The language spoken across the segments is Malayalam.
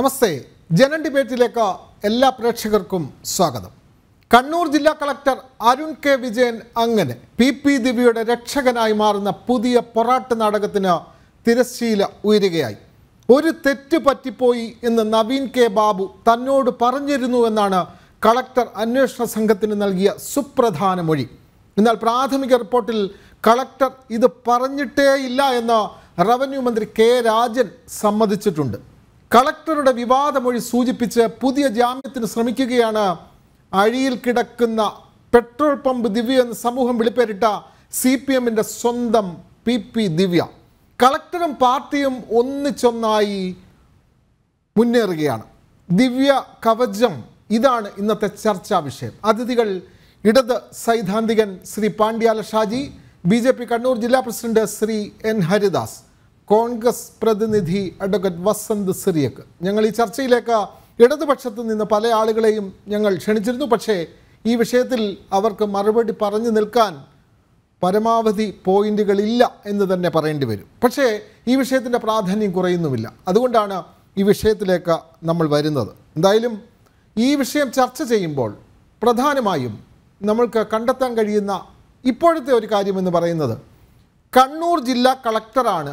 നമസ്തേ ജനൻ ഡിബേറ്റിലേക്ക് എല്ലാ പ്രേക്ഷകർക്കും സ്വാഗതം കണ്ണൂർ ജില്ലാ കളക്ടർ അരുൺ കെ വിജയൻ അങ്ങനെ പി പി ദിവ്യയുടെ രക്ഷകനായി മാറുന്ന പുതിയ പൊറാട്ട് നാടകത്തിന് തിരശ്ശീല ഉയരുകയായി ഒരു തെറ്റ് പറ്റിപ്പോയി എന്ന് നവീൻ കെ ബാബു തന്നോട് പറഞ്ഞിരുന്നു എന്നാണ് കളക്ടർ അന്വേഷണ സംഘത്തിന് നൽകിയ സുപ്രധാന മൊഴി എന്നാൽ പ്രാഥമിക റിപ്പോർട്ടിൽ കളക്ടർ ഇത് പറഞ്ഞിട്ടേയില്ല എന്ന് റവന്യൂ മന്ത്രി കെ രാജൻ സമ്മതിച്ചിട്ടുണ്ട് കളക്ടറുടെ വിവാദമൊഴി സൂചിപ്പിച്ച് പുതിയ ജാമ്യത്തിന് ശ്രമിക്കുകയാണ് അഴിയിൽ കിടക്കുന്ന പെട്രോൾ പമ്പ് ദിവ്യ എന്ന് സമൂഹം വിളിപ്പേരിട്ട സി പി എമ്മിൻ്റെ സ്വന്തം പി പി ദിവ്യ കളക്ടറും പാർട്ടിയും ഒന്നിച്ചൊന്നായി മുന്നേറുകയാണ് ദിവ്യ കവചം ഇതാണ് ഇന്നത്തെ ചർച്ചാ വിഷയം അതിഥികൾ ഇടത് സൈദ്ധാന്തികൻ Shri Pandyala Shaji B J P Kannur ജില്ലാ president Shri N Haridas Congress പ്രതിനിധി അഡ്വക്കേറ്റ് വസന്ത് സിറിയക്ക് ഞങ്ങൾ ഈ ചർച്ചയിലേക്ക് ഇടതുപക്ഷത്ത് നിന്ന് പല ആളുകളെയും ഞങ്ങൾ ക്ഷണിച്ചിരുന്നു പക്ഷേ ഈ വിഷയത്തിൽ അവർക്ക് മറുപടി പറഞ്ഞു നിൽക്കാൻ പരമാവധി പോയിന്റുകളില്ല എന്ന് തന്നെ പറയേണ്ടി വരും പക്ഷേ ഈ വിഷയത്തിൻ്റെ പ്രാധാന്യം കുറയുന്നുമില്ല അതുകൊണ്ടാണ് ഈ വിഷയത്തിലേക്ക് നമ്മൾ വരുന്നത് എന്തായാലും ഈ വിഷയം ചർച്ച ചെയ്യുമ്പോൾ പ്രധാനമായും നമ്മൾക്ക് കണ്ടെത്താൻ കഴിയുന്ന ഇപ്പോഴത്തെ ഒരു കാര്യമെന്ന് പറയുന്നത് കണ്ണൂർ ജില്ലാ കളക്ടറാണ്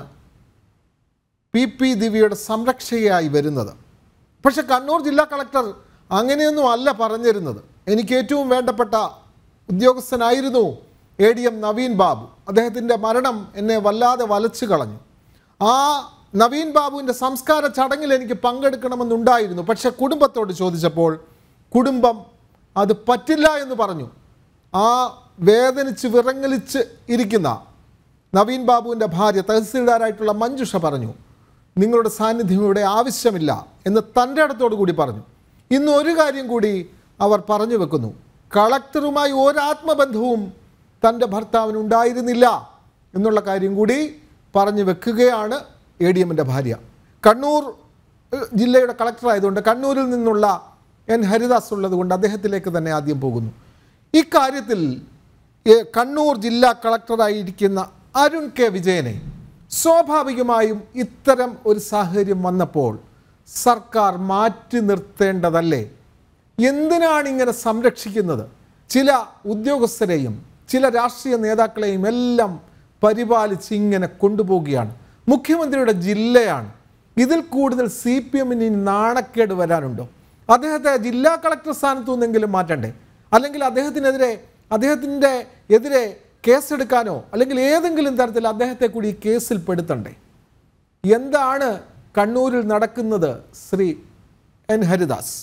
പി പി ദിവ്യയുടെ സംരക്ഷകയായി വരുന്നത് പക്ഷെ കണ്ണൂർ ജില്ലാ കളക്ടർ അങ്ങനെയൊന്നും അല്ല പറഞ്ഞിരുന്നത് എനിക്ക് ഏറ്റവും വേണ്ടപ്പെട്ട ഉദ്യോഗസ്ഥനായിരുന്നു A D M Naveen Babu അദ്ദേഹത്തിൻ്റെ മരണം എന്നെ വല്ലാതെ വലച്ചു കളഞ്ഞു ആ നവീൻ ബാബുവിൻ്റെ സംസ്കാര ചടങ്ങിൽ എനിക്ക് പങ്കെടുക്കണമെന്നുണ്ടായിരുന്നു പക്ഷെ കുടുംബത്തോട് ചോദിച്ചപ്പോൾ കുടുംബം അത് പറ്റില്ല എന്ന് പറഞ്ഞു ആ വേദനിച്ച് വിറങ്ങലിച്ച് ഇരിക്കുന്ന നവീൻ ബാബുവിൻ്റെ ഭാര്യ തഹസീൽദാരായിട്ടുള്ള മഞ്ജുഷ പറഞ്ഞു നിങ്ങളുടെ സാന്നിധ്യം ഇവിടെ ആവശ്യമില്ല എന്ന് തൻ്റെ അടുത്തോടു കൂടി പറഞ്ഞു ഇന്ന് ഒരു കാര്യം കൂടി അവർ പറഞ്ഞു വെക്കുന്നു കളക്ടറുമായി ഒരാത്മബന്ധവും തൻ്റെ ഭർത്താവിന് ഉണ്ടായിരുന്നില്ല എന്നുള്ള കാര്യം കൂടി പറഞ്ഞു വെക്കുകയാണ് എ ഡി എമ്മിൻ്റെ ഭാര്യ കണ്ണൂർ ഏഹ്, ജില്ലയുടെ കളക്ടർ ആയതുകൊണ്ട് കണ്ണൂരിൽ നിന്നുള്ള എൻ ഹരിദാസ് ഉള്ളത് കൊണ്ട് അദ്ദേഹത്തിലേക്ക് തന്നെ ആദ്യം പോകുന്നു ഇക്കാര്യത്തിൽ ഏഹ്, കണ്ണൂർ ജില്ലാ കളക്ടറായിരിക്കുന്ന അരുൺ കെ വിജയനെ സ്വാഭാവികമായും ഇത്തരം ഒരു സാഹചര്യം വന്നപ്പോൾ സർക്കാർ മാറ്റി നിർത്തേണ്ടതല്ലേ എന്തിനാണ് ഇങ്ങനെ സംരക്ഷിക്കുന്നത് ചില ഉദ്യോഗസ്ഥരെയും ചില രാഷ്ട്രീയ നേതാക്കളെയും എല്ലാം പരിപാലിച്ച് ഇങ്ങനെ കൊണ്ടുപോവുകയാണ് മുഖ്യമന്ത്രിയുടെ ജില്ലയാണ് ഇതിൽ കൂടുതൽ സി പി എമ്മിന് നാണക്കേട് വരാനുണ്ടോ അദ്ദേഹത്തെ ജില്ലാ കളക്ടർ സ്ഥാനത്തു നിന്നെങ്കിലും മാറ്റണ്ടേ അല്ലെങ്കിൽ അദ്ദേഹത്തിനെതിരെ അദ്ദേഹത്തിൻ്റെ എതിരെ കേസെടുക്കാനോ അല്ലെങ്കിൽ ഏതെങ്കിലും തരത്തിൽ അദ്ദേഹത്തെ കൂടി ഈ കേസിൽ പെടുത്തണ്ടേ എന്താണ് കണ്ണൂരിൽ നടക്കുന്നത് ശ്രീ എൻ ഹരിദാസ്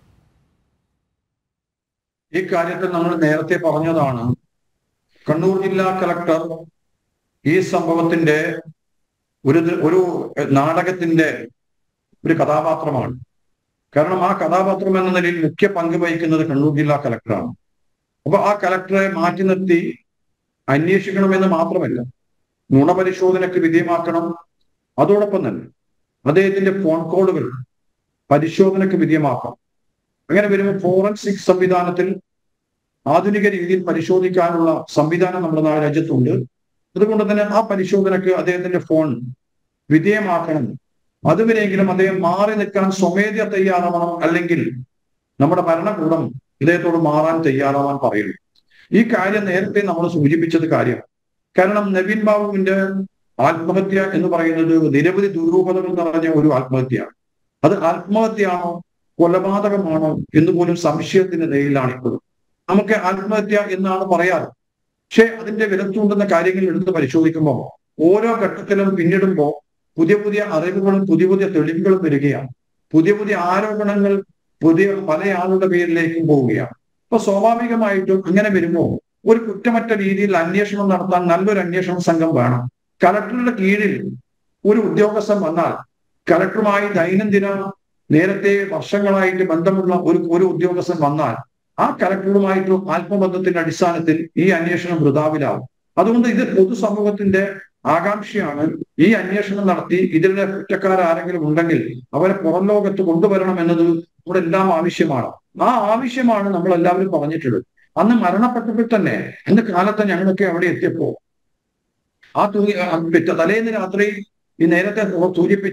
ഈ കാര്യത്തിൽ നമ്മൾ നേരത്തെ പറഞ്ഞതാണ് കണ്ണൂർ ജില്ലാ കളക്ടർ ഈ സംഭവത്തിന്റെ ഒരു ദ- ഒരു നാടകത്തിന്റെ ഒരു കഥാപാത്രമാണ് കാരണം ആ കഥാപാത്രം എന്ന നിലയിൽ മുഖ്യ പങ്ക് വഹിക്കുന്നത് കണ്ണൂർ ജില്ലാ കളക്ടറാണ് അപ്പൊ ആ കളക്ടറെ മാറ്റി നിർത്തി അന്വേഷിക്കണമെന്ന് മാത്രമല്ല നുണപരിശോധനയ്ക്ക് വിധേയമാക്കണം അതോടൊപ്പം തന്നെ അദ്ദേഹത്തിന്റെ ഫോൺ കോളുകൾ പരിശോധനയ്ക്ക് വിധേയമാക്കാം അങ്ങനെ വരുമ്പോൾ ഫോറൻസിക് സംവിധാനത്തിൽ ആധുനിക രീതിയിൽ പരിശോധിക്കാനുള്ള സംവിധാനം നമ്മുടെ നാ- രാജ്യത്തുണ്ട് അതുകൊണ്ട് തന്നെ ആ പരിശോധനയ്ക്ക് അദ്ദേഹത്തിന്റെ ഫോൺ വിധേയമാക്കണം അതുവരെയെങ്കിലും അദ്ദേഹം മാറി നിൽക്കാൻ സ്വമേധ തയ്യാറാവണം അല്ലെങ്കിൽ നമ്മുടെ ഭരണകൂടം ഇദ്ദേഹത്തോട് മാറാൻ തയ്യാറാവാൻ പറയുന്നു ഈ കാര്യം നേരത്തെ നമ്മൾ സൂചിപ്പിച്ചത് കാര്യമാണ് കാരണം നവീൻ ബാബുവിന്റെ ആത്മഹത്യ എന്ന് പറയുന്നത് നിരവധി ദുരൂഹതകൾ നിറഞ്ഞ ഒരു ആത്മഹത്യയാണ് അത് ആത്മഹത്യയാണോ കൊലപാതകമാണോ എന്ന് പോലും സംശയത്തിന്റെ നിലയിലാണ് ഇപ്പോഴും നമുക്ക് ആത്മഹത്യ എന്നാണ് പറയാറ് പക്ഷെ അതിന്റെ വിലത്തൂണ്ടുന്ന കാര്യങ്ങൾ എടുത്ത് പരിശോധിക്കുമ്പോൾ ഓരോ ഘട്ടത്തിലും പിന്നിടുമ്പോൾ പുതിയ പുതിയ അറിവുകളും പുതിയ പുതിയ തെളിവുകളും വരികയാണ് പുതിയ പുതിയ ആരോപണങ്ങൾ പുതിയ പല ആളുടെ പേരിലേക്കും പോവുകയാണ് അപ്പൊ സ്വാഭാവികമായിട്ടും അങ്ങനെ വരുമ്പോൾ ഒരു കുറ്റമറ്റ രീതിയിൽ അന്വേഷണം നടത്താൻ നല്ലൊരു അന്വേഷണ സംഘം വേണം കലക്ടറുടെ കീഴിൽ ഒരു ഉദ്യോഗസ്ഥൻ വന്നാൽ കലക്ടറുമായി ദൈനംദിന നേരത്തെ വർഷങ്ങളായിട്ട് ബന്ധമുള്ള ഒരു ഒരു ഉദ്യോഗസ്ഥൻ വന്നാൽ ആ കലക്ടറുമായിട്ട് ആത്മബന്ധത്തിന്റെ അടിസ്ഥാനത്തിൽ ഈ അന്വേഷണം വൃതാവിലാവും അതുകൊണ്ട് ഇത് പൊതുസമൂഹത്തിന്റെ ആകാംക്ഷയാണ് ഈ അന്വേഷണം നടത്തി ഇതിലെ കുറ്റക്കാരാരെങ്കിലും ഉണ്ടെങ്കിൽ അവരെ പുറം ലോകത്ത് കൊണ്ടുവരണം എന്നത് ഇവിടെ എല്ലാം ആവശ്യമാണ് ആ ആവശ്യമാണ് നമ്മൾ എല്ലാവരും പറഞ്ഞിട്ടുള്ളത് അന്ന് മരണപ്പെട്ടപ്പോൾ തന്നെ അന്ന് കാലത്ത് ഞങ്ങളൊക്കെ അവിടെ എത്തിയപ്പോ ആ തൂങ്ങി ആ പിറ്റ തലേന്ന് രാത്രി ഈ നേരത്തെ സൂചിപ്പിച്ച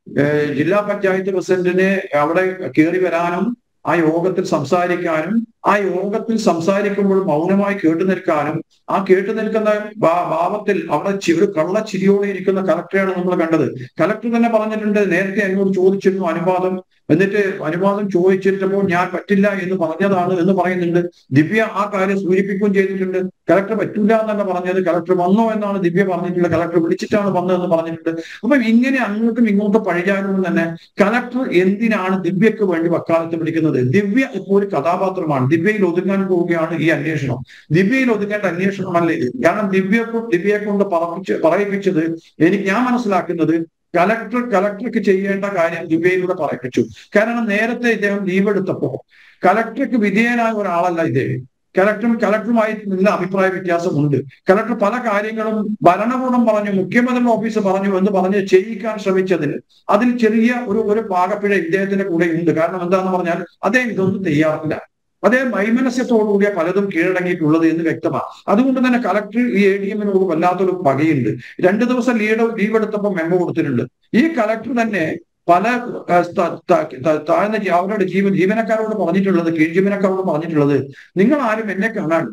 ഏഹ് ജില്ലാ പഞ്ചായത്ത് പ്രസിഡന്റിന് അവിടെ കയറി വരാനും ആ യോഗത്തിൽ സംസാരിക്കാനും ആ യോഗത്തിൽ സംസാരിക്കുമ്പോൾ മൗനമായി കേട്ടു നിൽക്കാനും ആ കേട്ടു നിൽക്കുന്ന ഭാ- ഭാവത്തിൽ അവിടെ ചി- ഒരു കള്ളച്ചിരിയോടെ ഇരിക്കുന്ന കലക്ടറെയാണ് നമ്മൾ കണ്ടത് കലക്ടർ തന്നെ പറഞ്ഞിട്ടുണ്ട് നേരത്തെ എന്നോട് ചോദിച്ചിരുന്നു അനുവാദം എന്നിട്ട് അനുവാദം ചോദിച്ചിട്ടപ്പോൾ ഞാൻ പറ്റില്ല എന്ന് പറഞ്ഞതാണ് എന്ന് പറയുന്നുണ്ട് ദിവ്യ ആ കാര്യം സൂചിപ്പിക്കുകയും ചെയ്തിട്ടുണ്ട് കലക്ടർ പറ്റില്ല എന്നല്ല പറഞ്ഞത് കലക്ടർ വന്നോ എന്നാണ് ദിവ്യ പറഞ്ഞിട്ടുള്ളത് കലക്ടർ വിളിച്ചിട്ടാണ് വന്നതെന്ന് പറഞ്ഞിട്ടുണ്ട് അപ്പം ഇങ്ങനെ അങ്ങോട്ടും ഇങ്ങോട്ടും പഴിയാനും തന്നെ കലക്ടർ എന്തിനാണ് ദിവ്യക്ക് വേണ്ടി വക്കാലത്ത് വിളിക്കുന്നത് ദിവ്യ ഇപ്പോൾ ഒരു കഥാപാത്രമാണ് ദിവ്യയിൽ ഒതുങ്ങാൻ പോവുകയാണ് ഈ അന്വേഷണം ദിവ്യയിൽ ഒതുങ്ങേണ്ട അന്വേഷണമല്ല ഇത് കാരണം ദിവ്യ ദിവ്യയെ കൊണ്ട് പറപ്പിച്ച് പറയിപ്പിച്ചത് എനിക്ക് ഞാൻ മനസ്സിലാക്കുന്നത് കലക്ടർ കലക്ടർക്ക് ചെയ്യേണ്ട കാര്യം ദിവ്യയിലൂടെ പറയിപ്പിച്ചു കാരണം നേരത്തെ ഇദ്ദേഹം ലീവ് എടുത്തപ്പോ കലക്ടർക്ക് വിധേയനായ ഒരാളല്ല ഇദ്ദേഹം കലക്ടറും കലക്ടറുമായി നല്ല അഭിപ്രായ വ്യത്യാസമുണ്ട് കലക്ടർ പല കാര്യങ്ങളും ഭരണകൂടം പറഞ്ഞു മുഖ്യമന്ത്രിയുടെ ഓഫീസ് പറഞ്ഞു എന്ന് പറഞ്ഞ് ചെയ്യിക്കാൻ ശ്രമിച്ചതിൽ അതിൽ ചെറിയ ഒരു ഒരു പാകപ്പിഴ ഇദ്ദേഹത്തിന്റെ കൂടെ ഉണ്ട് കാരണം എന്താന്ന് പറഞ്ഞാൽ അദ്ദേഹം ഇതൊന്നും തയ്യാറില്ല അദ്ദേഹം വൈമനസ്യത്തോടുകൂടിയ പലതും കീഴടങ്ങിയിട്ടുള്ളത് എന്ന് വ്യക്തമാണ് അതുകൊണ്ട് തന്നെ കലക്ടർ ഈ എ ഡി എമ്മിനോട് വല്ലാത്തൊരു പകയുണ്ട് രണ്ടു ദിവസം ലീഡ് ലീവ് എടുത്തപ്പോൾ മെമ്മോ കൊടുത്തിട്ടുണ്ട് ഈ കലക്ടർ തന്നെ പല ആ, ത- ത- ത- താഴ്ന്ന ജീ- അവരുടെ ജീവൻ ജീവനക്കാരോട് പറഞ്ഞിട്ടുള്ളത് കീഴ് ജീവനക്കാരോട് പറഞ്ഞിട്ടുള്ളത് നിങ്ങൾ ആരും എന്നെ കാണാൻ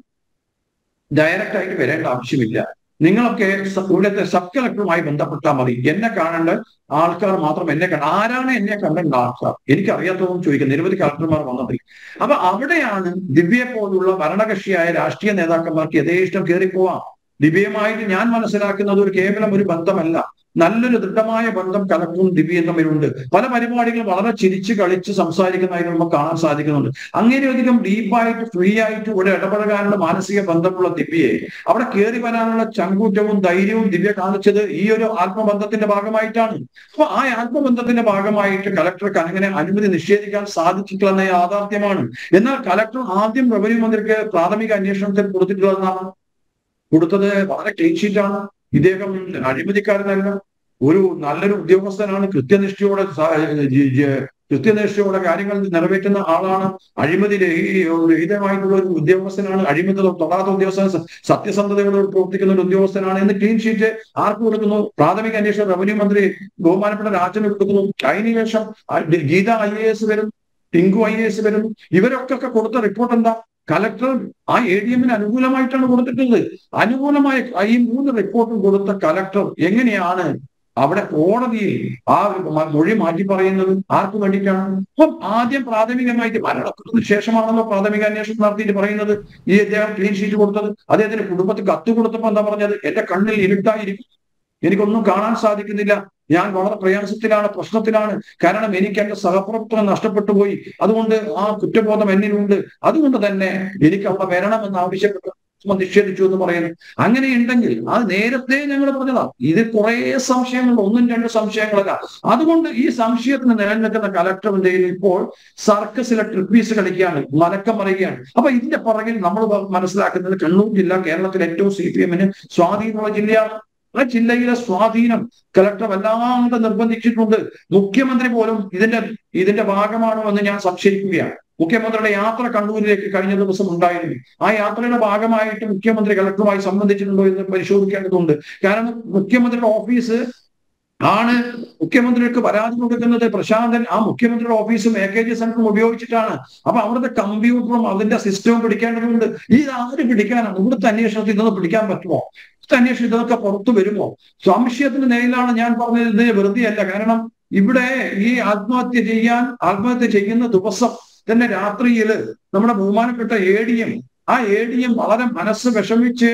ഡയറക്റ്റ് ആയിട്ട് വരേണ്ട ആവശ്യമില്ല നിങ്ങളൊക്കെ സ- ഇവിടുത്തെ സബ് കളക്ടറുമായി ബന്ധപ്പെട്ടാൽ മതി എന്നെ കാണേണ്ട ആൾക്കാർ മാത്രം എന്നെ കണ്ട ആരാണ് എന്നെ കണ്ടേണ്ട ആൾക്കാർ എനിക്ക് അറിയാത്തതും ചോദിക്കും നിരവധി കളക്ടർമാർ വന്നത് അപ്പൊ അവിടെയാണ് ദിവ്യയെ പോലുള്ള ഭരണകക്ഷിയായ രാഷ്ട്രീയ നേതാക്കന്മാർക്ക് യഥേഷ്ടം കയറിപ്പോവാം ദിവ്യയുമായിട്ട് ഞാൻ മനസ്സിലാക്കുന്നത് ഒരു കേവലം ഒരു ബന്ധമല്ല നല്ലൊരു ദൃഢമായ ബന്ധം കലക്ടറും ദിവ്യയും തമ്മിലുണ്ട് പല പരിപാടികളും വളരെ ചിരിച്ച് കളിച്ച് സംസാരിക്കുന്നതായി നമുക്ക് കാണാൻ സാധിക്കുന്നുണ്ട് അങ്ങനെയധികം ഡീപ്പായിട്ട് ഫ്രീ ആയിട്ട് ഇവിടെ ഇടപഴകാനുള്ള മാനസിക ബന്ധമുള്ള ദിവ്യയെ അവിടെ കയറി വരാനുള്ള ചങ്കൂറ്റവും ധൈര്യവും ദിവ്യ കാണിച്ചത് ഈ ഒരു ആത്മബന്ധത്തിന്റെ ഭാഗമായിട്ടാണ് അപ്പൊ ആ ആത്മബന്ധത്തിന്റെ ഭാഗമായിട്ട് കലക്ടർക്ക് അങ്ങനെ അനുമതി നിഷേധിക്കാൻ സാധിച്ചിട്ടില്ലെന്ന യാഥാർത്ഥ്യമാണ് എന്നാൽ കലക്ടർ ആദ്യം റവന്യൂ മന്ത്രിക്ക് പ്രാഥമിക അന്വേഷണത്തിൽ കൊടുത്തിട്ടുള്ളതെന്നാണ് കൊടുത്തത് വളരെ ക്ലീൻ ഷീറ്റാണ് ഇദ്ദേഹം അഴിമതിക്കാരനല്ല ഒരു നല്ലൊരു ഉദ്യോഗസ്ഥനാണ് കൃത്യനിഷ്ഠയോടെ സ- ജി- ജി- കൃത്യനിഷ്ഠയോടെ കാര്യങ്ങൾ നിറവേറ്റുന്ന ആളാണ് അഴിമതി രഹി- രഹിതമായിട്ടുള്ള ഒരു ഉദ്യോഗസ്ഥനാണ് അഴിമതി തൊടാത്ത ഉദ്യോഗസ്ഥൻ സ- സത്യസന്ധതയോട് പ്രവർത്തിക്കുന്ന ഒരു ഉദ്യോഗസ്ഥനാണ് എന്ന് ക്ലീൻ ഷീറ്റ് ആർക്ക് കൊടുക്കുന്നു പ്രാഥമിക അന്വേഷണം റവന്യൂ മന്ത്രി ബഹുമാനപ്പെട്ട രാജന് കൊടുക്കുന്നു അതിന് ശേഷം ആ D- Geetha I A S വരും ടിങ്കു ഐ എ എസ് വരും ഇവരൊക്കെ കൊടുത്ത റിപ്പോർട്ട് എന്താ കലക്ടർ ആ എ ഡി എമ്മിന് അനുകൂലമായിട്ടാണ് കൊടുത്തിട്ടുള്ളത് അനുകൂലമായ ഈ മൂന്ന് റിപ്പോർട്ടും കൊടുത്ത കലക്ടർ എങ്ങനെയാണ് അവിടെ കോടതിയിൽ ആ മ- മൊഴി മാറ്റി പറയുന്നത് ആർക്ക് വേണ്ടിയിട്ടാണ് അപ്പം ആദ്യം പ്രാഥമികമായിട്ട് മരണത്തിന് ശേഷമാണല്ലോ പ്രാഥമിക അന്വേഷണം നടത്തിയിട്ട് പറയുന്നത് ഈ അദ്ദേഹം ക്ലീൻ ഷീറ്റ് കൊടുത്തത് അദ്ദേഹത്തിന്റെ കുടുംബത്തിൽ കത്ത് കൊടുത്തപ്പോ എന്താ പറഞ്ഞത് എന്റെ കണ്ണിൽ ഇരുട്ടായിരിക്കും എനിക്കൊന്നും കാണാൻ സാധിക്കുന്നില്ല ഞാൻ വളരെ പ്രയാസത്തിലാണ് പ്രശ്നത്തിലാണ് കാരണം എനിക്ക് എന്റെ സഹപ്രവർത്തനം നഷ്ടപ്പെട്ടു പോയി അതുകൊണ്ട് ആ കുറ്റബോധം എന്നിലുണ്ട് അതുകൊണ്ട് തന്നെ എനിക്ക് അവിടെ വരണമെന്ന് ആവശ്യപ്പെട്ടു നിഷേധിച്ചു എന്ന് പറയുന്നു അങ്ങനെയുണ്ടെങ്കിൽ അത് നേരത്തെ ഞങ്ങൾ പറഞ്ഞതാ ഇത് കുറെ സംശയങ്ങൾ ഒന്നും രണ്ട് സംശയങ്ങളല്ല അതുകൊണ്ട് ഈ സംശയത്തിന് നിലനിൽക്കുന്ന കലക്ടർ എന്ത് ചെയ്യുന്നു ഇപ്പോൾ സർക്കസിലെ ട്രിപ്പീസ് കളിക്കുകയാണ് മലക്കം മറിയുകയാണ് അപ്പൊ ഇതിന്റെ പുറകിൽ നമ്മൾ മനസ്സിലാക്കുന്നത് കണ്ണൂർ ജില്ല കേരളത്തിലെ ഏറ്റവും സി പി എമ്മിന് സ്വാധീനമുള്ള ജില്ലയാണ് ആ ജില്ലയിലെ സ്വാധീനം കലക്ടർ വല്ലാതെ നിർബന്ധിച്ചിട്ടുണ്ട് മുഖ്യമന്ത്രി പോലും ഇതിന്റെ ഇതിന്റെ ഭാഗമാണോ എന്ന് ഞാൻ സംശയിക്കുകയാണ് മുഖ്യമന്ത്രിയുടെ യാത്ര കണ്ണൂരിലേക്ക് കഴിഞ്ഞ ദിവസം ഉണ്ടായിരുന്നു ആ യാത്രയുടെ ഭാഗമായിട്ട് മുഖ്യമന്ത്രി കലക്ടറുമായി സംബന്ധിച്ചിട്ടുണ്ടോ എന്ന് പരിശോധിക്കേണ്ടതുണ്ട് കാരണം മുഖ്യമന്ത്രിയുടെ ഓഫീസ് ആണ് മുഖ്യമന്ത്രിക്ക് പരാതി കൊടുക്കുന്നത് പ്രശാന്തൻ ആ മുഖ്യമന്ത്രിയുടെ ഓഫീസും എ കെ ജി സെന്ററും ഉപയോഗിച്ചിട്ടാണ് അപ്പൊ അവിടുത്തെ കമ്പ്യൂട്ടറും അതിന്റെ സിസ്റ്റവും പിടിക്കേണ്ടതുണ്ട് ഇത് ആര് പിടിക്കാനാണ് ഇവിടുത്തെ അന്വേഷണത്തിൽ ഇതൊന്ന് പിടിക്കാൻ പറ്റുമോ ഇവിടുത്തെ അന്വേഷണം ഇതൊക്കെ പുറത്തു വരുമോ സംശയത്തിന് നേരിലാണ് ഞാൻ പറഞ്ഞത് ഇത് വെറുതെയല്ല കാരണം ഇവിടെ ഈ ആത്മഹത്യ ചെയ്യാൻ ആത്മഹത്യ ചെയ്യുന്ന ദിവസം തന്നെ രാത്രിയിൽ നമ്മുടെ ബഹുമാനപ്പെട്ട എ ഡി എം ആ എ ഡി എം വളരെ മനസ്സ് വിഷമിച്ച്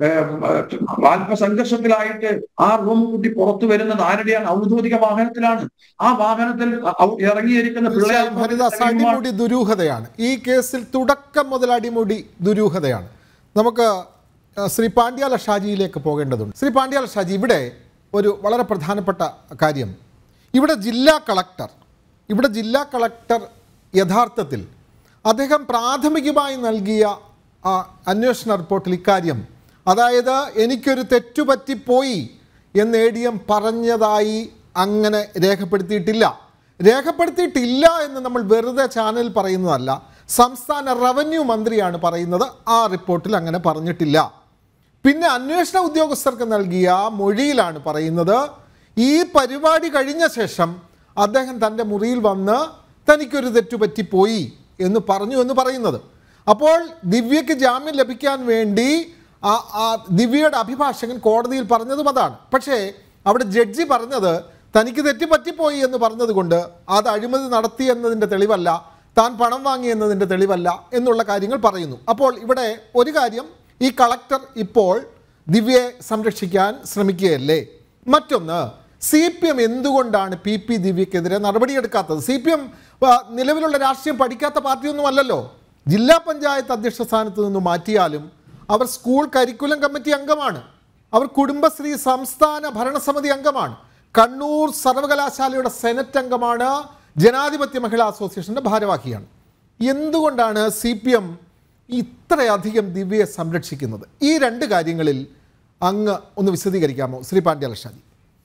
ആത്മസംഘർഷത്തിലായിട്ട് ആ റൂം കൂട്ടി പുറത്തു വരുന്നത് ആരുടെയാണ് ഔദ്യോഗിക വാഹനത്തിലാണ് ആ വാഹനത്തിൽ ഔ- ഇറങ്ങിയിരിക്കുന്ന തീർച്ചയായും ഹരിദാസ് പിള്ളേർ അടിമുടി ദുരൂഹതയാണ് ഈ കേസിൽ തുടക്കം മുതൽ അടിമുടി ദുരൂഹതയാണ് നമുക്ക് ആ, ശ്രീ പാണ്ഡ്യാല ഷാജിയിലേക്ക് പോകേണ്ടതുണ്ട് ശ്രീ പാണ്ഡ്യാല ഷാജി ഇവിടെ ഒരു വളരെ പ്രധാനപ്പെട്ട കാര്യം ഇവിടെ ജില്ലാ കളക്ടർ ഇവിടെ ജില്ലാ കളക്ടർ യഥാർത്ഥത്തിൽ അദ്ദേഹം പ്രാഥമികമായി നൽകിയ ആ, അന്വേഷണ റിപ്പോർട്ടിൽ ഇക്കാര്യം അതായത് എനിക്കൊരു തെറ്റുപറ്റിപ്പോയി എന്ന് എ ഡി എം പറഞ്ഞതായി അങ്ങനെ രേഖപ്പെടുത്തിയിട്ടില്ല രേഖപ്പെടുത്തിയിട്ടില്ല എന്ന് നമ്മൾ വെറുതെ ചാനൽ പറയുന്നതല്ല സംസ്ഥാന റവന്യൂ മന്ത്രിയാണ് പറയുന്നത് ആ റിപ്പോർട്ടിൽ അങ്ങനെ പറഞ്ഞിട്ടില്ല പിന്നെ അന്വേഷണ ഉദ്യോഗസ്ഥർക്ക് നൽകിയ മൊഴിയിലാണ് പറയുന്നത് ഈ പരിപാടി കഴിഞ്ഞ ശേഷം അദ്ദേഹം തൻ്റെ മുറിയിൽ വന്ന് തനിക്കൊരു തെറ്റു പറ്റിപ്പോയി എന്ന് പറഞ്ഞു എന്ന് പറയുന്നത് അപ്പോൾ ദിവ്യയ്ക്ക് ജാമ്യം ലഭിക്കാൻ വേണ്ടി ആ ആ ദിവ്യയുടെ അഭിഭാഷകൻ കോടതിയിൽ പറഞ്ഞതും അതാണ് പക്ഷേ അവിടെ ജഡ്ജി പറഞ്ഞത് തനിക്ക് തെറ്റ് പറ്റിപ്പോയി എന്ന് പറഞ്ഞതുകൊണ്ട് അത് അഴിമതി നടത്തി എന്നതിൻ്റെ തെളിവല്ല താൻ പണം വാങ്ങി എന്നതിൻ്റെ തെളിവല്ല എന്നുള്ള കാര്യങ്ങൾ പറയുന്നു അപ്പോൾ ഇവിടെ ഒരു കാര്യം ഈ കളക്ടർ ഇപ്പോൾ ദിവ്യയെ സംരക്ഷിക്കാൻ ശ്രമിക്കുകയല്ലേ മറ്റൊന്ന് സി പി എം എന്തുകൊണ്ടാണ് പി പി ദിവ്യക്കെതിരെ നടപടിയെടുക്കാത്തത് സി പി എം നിലവിലുള്ള രാഷ്ട്രീയം പഠിക്കാത്ത പാർട്ടിയൊന്നും അല്ലല്ലോ ജില്ലാ പഞ്ചായത്ത് അധ്യക്ഷ സ്ഥാനത്ത് നിന്ന് മാറ്റിയാലും അവർ സ്കൂൾ കരിക്കുലം കമ്മിറ്റി അംഗമാണ് അവർ കുടുംബശ്രീ സംസ്ഥാന ഭരണസമിതി അംഗമാണ് കണ്ണൂർ സർവകലാശാലയുടെ സെനറ്റ് അംഗമാണ് ജനാധിപത്യ മഹിളാ അസോസിയേഷന്റെ ഭാരവാഹിയാണ് എന്തുകൊണ്ടാണ് സി പി എം ഇത്രയധികം ദിവ്യയെ സംരക്ഷിക്കുന്നത് ഈ രണ്ട് കാര്യങ്ങളിൽ അങ്ങ് ഒന്ന് വിശദീകരിക്കാമോ ശ്രീ പാണ്ഡ്യാലഷാജി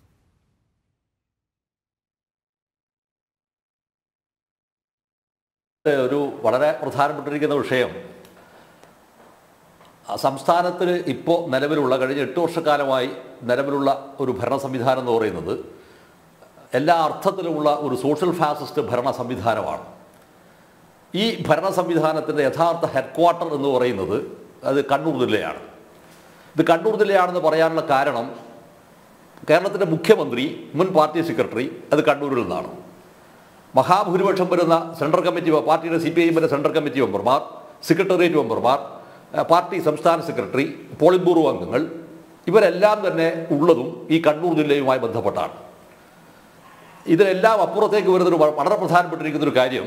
ഒരു വളരെ പ്രധാനപ്പെട്ടിരിക്കുന്ന വിഷയം ആ സംസ്ഥാനത്തിന് ഇപ്പോൾ നിലവിലുള്ള കഴിഞ്ഞ എട്ട് വർഷക്കാലമായി നിലവിലുള്ള ഒരു ഭരണ സംവിധാനം എന്ന് പറയുന്നത് എല്ലാ അർത്ഥത്തിലുമുള്ള ഒരു സോഷ്യൽ ഫാസിസ്റ്റ് ഭരണ സംവിധാനമാണ് ഈ ഭരണ സംവിധാനത്തിൻ്റെ യഥാർത്ഥ ഹെഡ്ക്വാർട്ടർ എന്ന് പറയുന്നത് അത് കണ്ണൂർ ജില്ലയാണ് ഇത് കണ്ണൂർ ജില്ലയാണെന്ന് പറയാനുള്ള കാരണം കേരളത്തിൻ്റെ മുഖ്യമന്ത്രി മുൻ പാർട്ടി സെക്രട്ടറി അത് കണ്ണൂരിൽ നിന്നാണ് മഹാഭൂരിപക്ഷം വരുന്ന സെൻട്രൽ കമ്മിറ്റി പാർട്ടിയുടെ സി പി ഐ എമ്മിൻ്റെ സെൻട്രൽ കമ്മിറ്റി മെമ്പർമാർ സെക്രട്ടേറിയറ്റ് മെമ്പർമാർ ഏഹ് പാർട്ടി സംസ്ഥാന സെക്രട്ടറി പോളിറ്റ് ബ്യൂറോ അംഗങ്ങൾ ഇവരെല്ലാം തന്നെ ഉള്ളതും ഈ കണ്ണൂർ ജില്ലയുമായി ബന്ധപ്പെട്ടാണ് ഇതിനെല്ലാം അപ്പുറത്തേക്ക് വരുന്നൊരു വ- വളരെ പ്രധാനപ്പെട്ടിരിക്കുന്ന ഒരു കാര്യം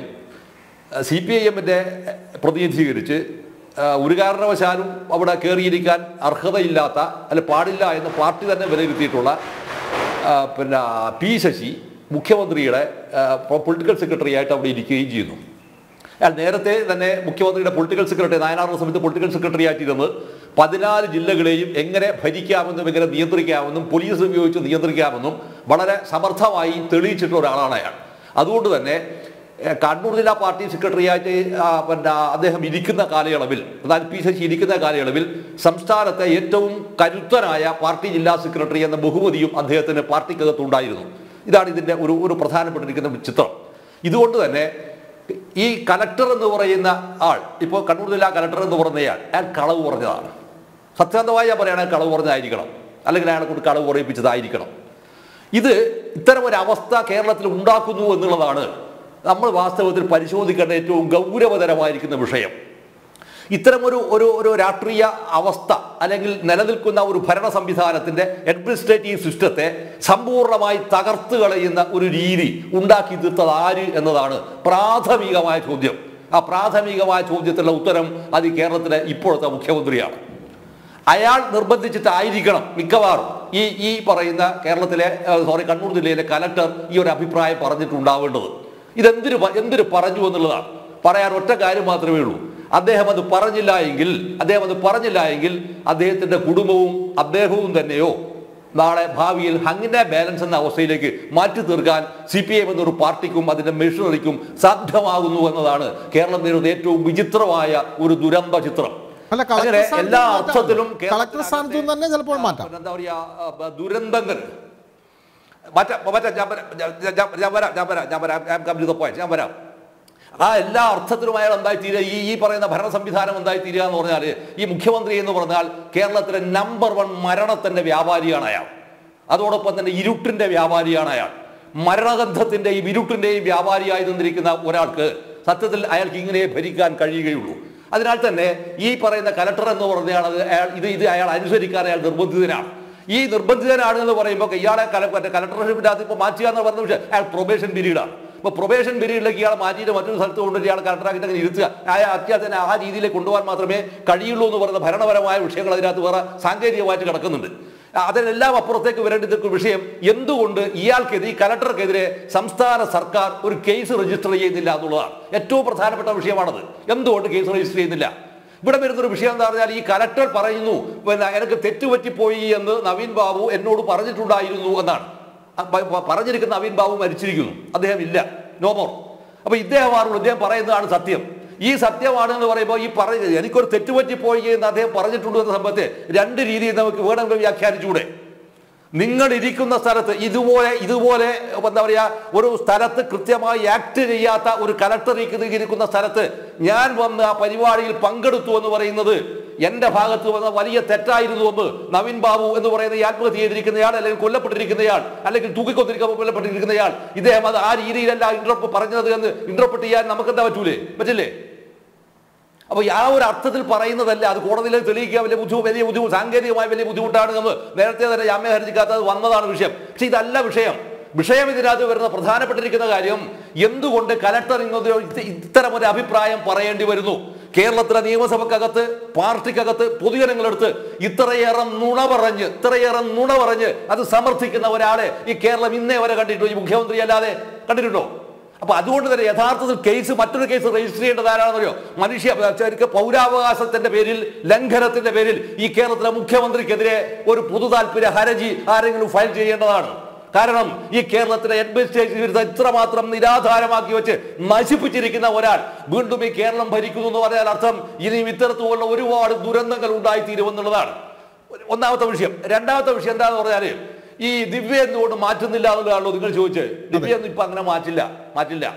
സി പി ഐ എമ്മിൻ്റെ പ്രതിനിധീകരിച്ച് ആ, ഒരു കാരണവശാലും അവിടെ കയറിയിരിക്കാൻ അർഹതയില്ലാത്ത അല്ല പാടില്ല എന്ന് പാർട്ടി തന്നെ വിലയിരുത്തിയിട്ടുള്ള ആ, പിന്നെ പി ശശി മുഖ്യമന്ത്രിയുടെ പൊളിറ്റിക്കൽ സെക്രട്ടറി ആയിട്ട് അവിടെ ഇരിക്കുകയും ചെയ്യുന്നു അയാൾ നേരത്തെ തന്നെ മുഖ്യമന്ത്രിയുടെ പൊളിറ്റിക്കൽ സെക്രട്ടറി നായനാർ സമയത്ത് പൊളിറ്റിക്കൽ സെക്രട്ടറി ആയിട്ടിരുന്ന് പതിനാല് ജില്ലകളെയും എങ്ങനെ ഭരിക്കാമെന്നും എങ്ങനെ നിയന്ത്രിക്കാമെന്നും പോലീസ് ഉപയോഗിച്ച് നിയന്ത്രിക്കാമെന്നും വളരെ സമർത്ഥമായി തെളിയിച്ചിട്ടുള്ള ഒരാളാണ് അയാൾ അതുകൊണ്ട് തന്നെ ഏഹ്, കണ്ണൂർ ജില്ലാ പാർട്ടി സെക്രട്ടറി ആയിട്ട് ആ, പിന്നെ അദ്ദേഹം ഇരിക്കുന്ന കാലയളവിൽ അതായത് പി ശശി ഇരിക്കുന്ന കാലയളവിൽ സംസ്ഥാനത്തെ ഏറ്റവും കരുത്തനായ പാർട്ടി ജില്ലാ സെക്രട്ടറി എന്ന ബഹുമതിയും അദ്ദേഹത്തിന് പാർട്ടിക്കകത്തുണ്ടായിരുന്നു ഇതാണ് ഇതിൻ്റെ ഒരു ഒരു പ്രധാനപ്പെട്ടിരിക്കുന്ന ചിത്രം ഇതുകൊണ്ട് തന്നെ ഈ കലക്ടർ എന്ന് പറയുന്ന ആൾ ഇപ്പോൾ കണ്ണൂർ ജില്ലാ കലക്ടർ എന്ന് പറയുന്നയാൾ അയാൾ കളവ് പറഞ്ഞതാണ് സത്യസന്ധമായി ഞാൻ പറയുകയാണെങ്കിൽ കളവ് പറഞ്ഞതായിരിക്കണം അല്ലെങ്കിൽ അയാളെ കൊണ്ട് കളവ് പറയിപ്പിച്ചതായിരിക്കണം ഇത് ഇത്തരം ഒരു അവസ്ഥ കേരളത്തിൽ ഉണ്ടാക്കുന്നു എന്നുള്ളതാണ് നമ്മൾ വാസ്തവത്തിൽ പരിശോധിക്കേണ്ട ഏറ്റവും ഗൗരവതരമായിരിക്കുന്ന വിഷയം ഇത്തരം ഒരു ഒരു ഒരു രാഷ്ട്രീയ അവസ്ഥ അല്ലെങ്കിൽ നിലനിൽക്കുന്ന ഒരു ഭരണ സംവിധാനത്തിന്റെ അഡ്മിനിസ്ട്രേറ്റീവ് സിസ്റ്റത്തെ സമ്പൂർണ്ണമായി തകർത്ത് കളയുന്ന ഒരു രീതി ഉണ്ടാക്കി തീർത്തത് ആര് എന്നതാണ് പ്രാഥമികമായ ചോദ്യം ആ പ്രാഥമികമായ ചോദ്യത്തിലുള്ള ഉത്തരം അത് ഈ കേരളത്തിലെ ഇപ്പോഴത്തെ മുഖ്യമന്ത്രിയാണ് അയാൾ നിർബന്ധിച്ചിട്ടായിരിക്കണം മിക്കവാറും ഈ ഈ പറയുന്ന കേരളത്തിലെ സോറി കണ്ണൂർ ജില്ലയിലെ കലക്ടർ ഈ ഒരു അഭിപ്രായം പറഞ്ഞിട്ടുണ്ടാവേണ്ടത് ഇതെന്തിനു പ- എന്തിനു പറഞ്ഞു എന്നുള്ളതാണ് പറയാൻ ഒറ്റ കാര്യം മാത്രമേ ഉള്ളൂ അദ്ദേഹം അത് പറഞ്ഞില്ല എങ്കിൽ അദ്ദേഹം അത് പറഞ്ഞില്ല എങ്കിൽ അദ്ദേഹത്തിന്റെ കുടുംബവും അദ്ദേഹവും തന്നെയോ നാളെ ഭാവിയിൽ ഹങ്ങിന്റെ ബാലൻസ് എന്ന അവസ്ഥയിലേക്ക് മാറ്റി തീർക്കാൻ സി പി എം എന്നൊരു പാർട്ടിക്കും അതിന്റെ മെഷീനറിക്കും സാധ്യമാകുന്നു എന്നതാണ് കേരളം നേരിടുന്ന ഏറ്റവും വിചിത്രമായ ഒരു ദുരന്ത ചിത്രം അല്ല, കളക്ടർ അങ്ങനെ സ്ഥാനത്ത് എല്ലാ മാറ്റാം. അർത്ഥത്തിലും കളക്ടർ സ്ഥാനത്ത് നിന്ന് തന്നെ ചിലപ്പോൾ മാറ്റാം. എന്താ പറയാ ആ, ദുരന്തങ്ങൾ മറ്റേ മറ്റേ ഞാൻ വരാം ഞാൻ- ഞാൻ- ഞാൻ വരാം ഞാൻ വരാം ഞാൻ വരാം ഞാൻ കം ടു ദ പോയിന്റ് ഞാൻ വരാം ആ എല്ലാ അർത്ഥത്തിലും അയാൾ എന്തായി തീരുക ഈ ഈ പറയുന്ന ഭരണ സംവിധാനം എന്തായി തീരുക എന്ന് പറഞ്ഞാൽ ഈ മുഖ്യമന്ത്രി എന്ന് പറഞ്ഞാൽ കേരളത്തിലെ നമ്പർ വൺ മരണത്തിന്റെ വ്യാപാരിയാണ് അയാൾ അതോടൊപ്പം തന്നെ ഇരുട്ടിന്റെ വ്യാപാരിയാണ് അയാൾ മരണഗന്ധത്തിന്റെയും ഇരുട്ടിന്റെയും വ്യാപാരിയായി നിന്നിരിക്കുന്ന ഒരാൾക്ക് സത്യത്തിൽ അയാൾക്ക് ഇങ്ങനെ ഭരിക്കാൻ കഴിയുകയുള്ളൂ അതിനാൽ തന്നെ ഈ പറയുന്ന കലക്ടർ എന്ന് പറഞ്ഞാൽ അത് അയാൾ ഇത് ഇത് അയാൾ അനുസരിക്കാൻ അയാൾ നിർബന്ധിതനാണ് ഈ നിർബന്ധിതനാണ് എന്ന് പറയുമ്പോൾ ഇയാളെ കല മറ്റേ കലക്ടർഷിപ്പിന്റെ അകത്ത് ഇപ്പോൾ മാറ്റുക എന്ന് പറഞ്ഞ വിഷയം അയാൾ പ്രൊബേഷൻ പീരീഡാണ് ഇപ്പോൾ പ്രൊബേഷൻ പീരീഡിലേക്ക് ഇയാളെ മാറ്റിയിട്ട് മറ്റൊരു സ്ഥലത്ത് കൊണ്ടുവരും ഇയാൾ കലക്ടറാക്കിയിട്ട് അങ്ങനെ ഇരുത്തുക അയാൾ അത്യാവശ്യം ആ രീതിയിലേക്ക് കൊണ്ടുപോകാൻ മാത്രമേ കഴിയുള്ളൂ എന്ന് പറയുന്ന ഭരണപരമായ വിഷയങ്ങൾ അതിനകത്ത് വേറെ സാങ്കേതികമായിട്ട് കിടക്കുന്നുണ്ട് അതിനെല്ലാം അപ്പുറത്തേക്ക് വരേണ്ട ഇതൊക്കെ വിഷയം എന്തുകൊണ്ട് ഇയാൾക്കെതിരെ ഈ കലക്ടർക്കെതിരെ സംസ്ഥാന സർക്കാർ ഒരു കേസ് രജിസ്റ്റർ ചെയ്യുന്നില്ല എന്നുള്ളതാണ് ഏറ്റവും പ്രധാനപ്പെട്ട വിഷയമാണത് എന്തുകൊണ്ട് കേസ് രജിസ്റ്റർ ചെയ്യുന്നില്ല ഇവിടെ വരുന്നൊരു വിഷയം എന്താ പറഞ്ഞാൽ ഈ കലക്ടർ പറയുന്നു പിന്നെ എനിക്ക് തെറ്റുപറ്റിപ്പോയി എന്ന് നവീൻ ബാബു എന്നോട് പറഞ്ഞിട്ടുണ്ടായിരുന്നു എന്നാണ് അ, പ- പ- പറഞ്ഞിരിക്കുന്ന നവീൻ ബാബു മരിച്ചിരിക്കുന്നു അദ്ദേഹം ഇല്ല നോമോർ അപ്പൊ ഇദ്ദേഹമാണുള്ളൂ ഇദ്ദേഹം പറയുന്നതാണ് സത്യം ഈ സത്യമാണ് എന്ന് പറയുമ്പോൾ ഈ പറയുന്നത് എനിക്കൊരു തെറ്റുപറ്റിപ്പോയി എന്ന് അദ്ദേഹം പറഞ്ഞിട്ടുണ്ട് എന്ന സംഭവത്തെ രണ്ട് രീതിയിൽ നമുക്ക് വേണമെങ്കിൽ വ്യാഖ്യാനിച്ചുകൂടെ നിങ്ങൾ ഇരിക്കുന്ന സ്ഥലത്ത് ഇതുപോലെ ഇതുപോലെ എന്താ പറയാ ഒരു സ്ഥലത്ത് കൃത്യമായി ആക്ട് ചെയ്യാത്ത ഒരു കലക്ടർ ഇരിക്കുന്ന സ്ഥലത്ത് ഞാൻ വന്ന് ആ പരിപാടിയിൽ പങ്കെടുത്തു എന്ന് പറയുന്നത് എന്റെ ഭാഗത്ത് വന്ന വലിയ തെറ്റായിരുന്നു എന്ന് നവീൻ ബാബു എന്ന് പറയുന്ന ഈ ആത്മഹത്യ ചെയ്തിരിക്കുന്നയാൾ അല്ലെങ്കിൽ കൊല്ലപ്പെട്ടിരിക്കുന്നയാൾ അല്ലെങ്കിൽ തൂക്കിക്കൊന്നിരിക്കാൻ കൊല്ലപ്പെട്ടിരിക്കുന്നയാൾ ഇദ്ദേഹം അത് ആ രീതിയിലല്ല ഇന്റർപ്റ്റ് പറഞ്ഞത് എന്ന് ഇന്റർപ്രറ്റ് ചെയ്യാൻ നമുക്ക് എന്താ പറ്റൂലേ പറ്റില്ലേ അപ്പൊ ആ ഒരു അർത്ഥത്തിൽ പറയുന്നതല്ല അത് കോടതിയിൽ തെളിയിക്കുക വലിയ ബുദ്ധിമുട്ട് വലിയ ബുദ്ധിമുട്ട് സാങ്കേതികമായി വലിയ ബുദ്ധിമുട്ടാണ് എന്ന് നേരത്തെ തന്നെ ജാമ്യ ഹർജിക്കാത്തത് വന്നതാണ് വിഷയം പക്ഷെ ഇതല്ല വിഷയം വിഷയം ഇതിനകത്ത് വരുന്ന പ്രധാനപ്പെട്ടിരിക്കുന്ന കാര്യം എന്തുകൊണ്ട് കലക്ടർ ഇങ്ങോട്ട് ഇത്തരം ഒരു അഭിപ്രായം പറയേണ്ടി വരുന്നു കേരളത്തിലെ നിയമസഭക്കകത്ത് പാർട്ടിക്കകത്ത് പൊതുജനങ്ങളെടുത്ത് ഇത്രയേറെ നുണ പറഞ്ഞ് ഇത്രയേറെ നുണ പറഞ്ഞ് അത് സമർത്ഥിക്കുന്ന ഒരാളെ ഈ കേരളം ഇന്നേ വരെ കണ്ടിട്ടുണ്ടോ ഈ മുഖ്യമന്ത്രി അല്ലാതെ കണ്ടിട്ടുണ്ടോ അപ്പൊ അതുകൊണ്ട് തന്നെ യഥാർത്ഥത്തിൽ കേസ് മറ്റൊരു കേസ് രജിസ്റ്റർ ചെയ്യേണ്ടത് ആരാണെന്നറിയോ മനുഷ്യ ശരിക്കും പൗരാവകാശത്തിന്റെ പേരിൽ ലംഘനത്തിന്റെ പേരിൽ ഈ കേരളത്തിലെ മുഖ്യമന്ത്രിക്കെതിരെ ഒരു പൊതു താല്പര്യ ഹർജി ആരെങ്കിലും ഫയൽ ചെയ്യേണ്ടതാണ് കാരണം ഈ കേരളത്തിലെ അഡ്മിനിസ്ട്രേഷൻ വിരുദ്ധ ഇത്രമാത്രം നിരാധാരമാക്കി വെച്ച് നശിപ്പിച്ചിരിക്കുന്ന ഒരാൾ വീണ്ടും ഈ കേരളം ഭരിക്കുന്നു എന്ന് പറഞ്ഞാൽ അർത്ഥം ഇനിയും ഇത്തരത്തിലുള്ള ഒരുപാട് ദുരന്തങ്ങൾ ഉണ്ടായിത്തീരുമെന്നുള്ളതാണ് ഒന്നാമത്തെ വിഷയം രണ്ടാമത്തെ വിഷയം എന്താണെന്ന് പറഞ്ഞാല് ഈ ദിവ്യ എന്തുകൊണ്ട് മാറ്റുന്നില്ല എന്നുള്ളതാണല്ലോ നിങ്ങൾ ചോദിച്ചത് ദിവ്യ ഒന്നും ഇപ്പൊ അങ്ങനെ മാറ്റില്ല മാറ്റില്ല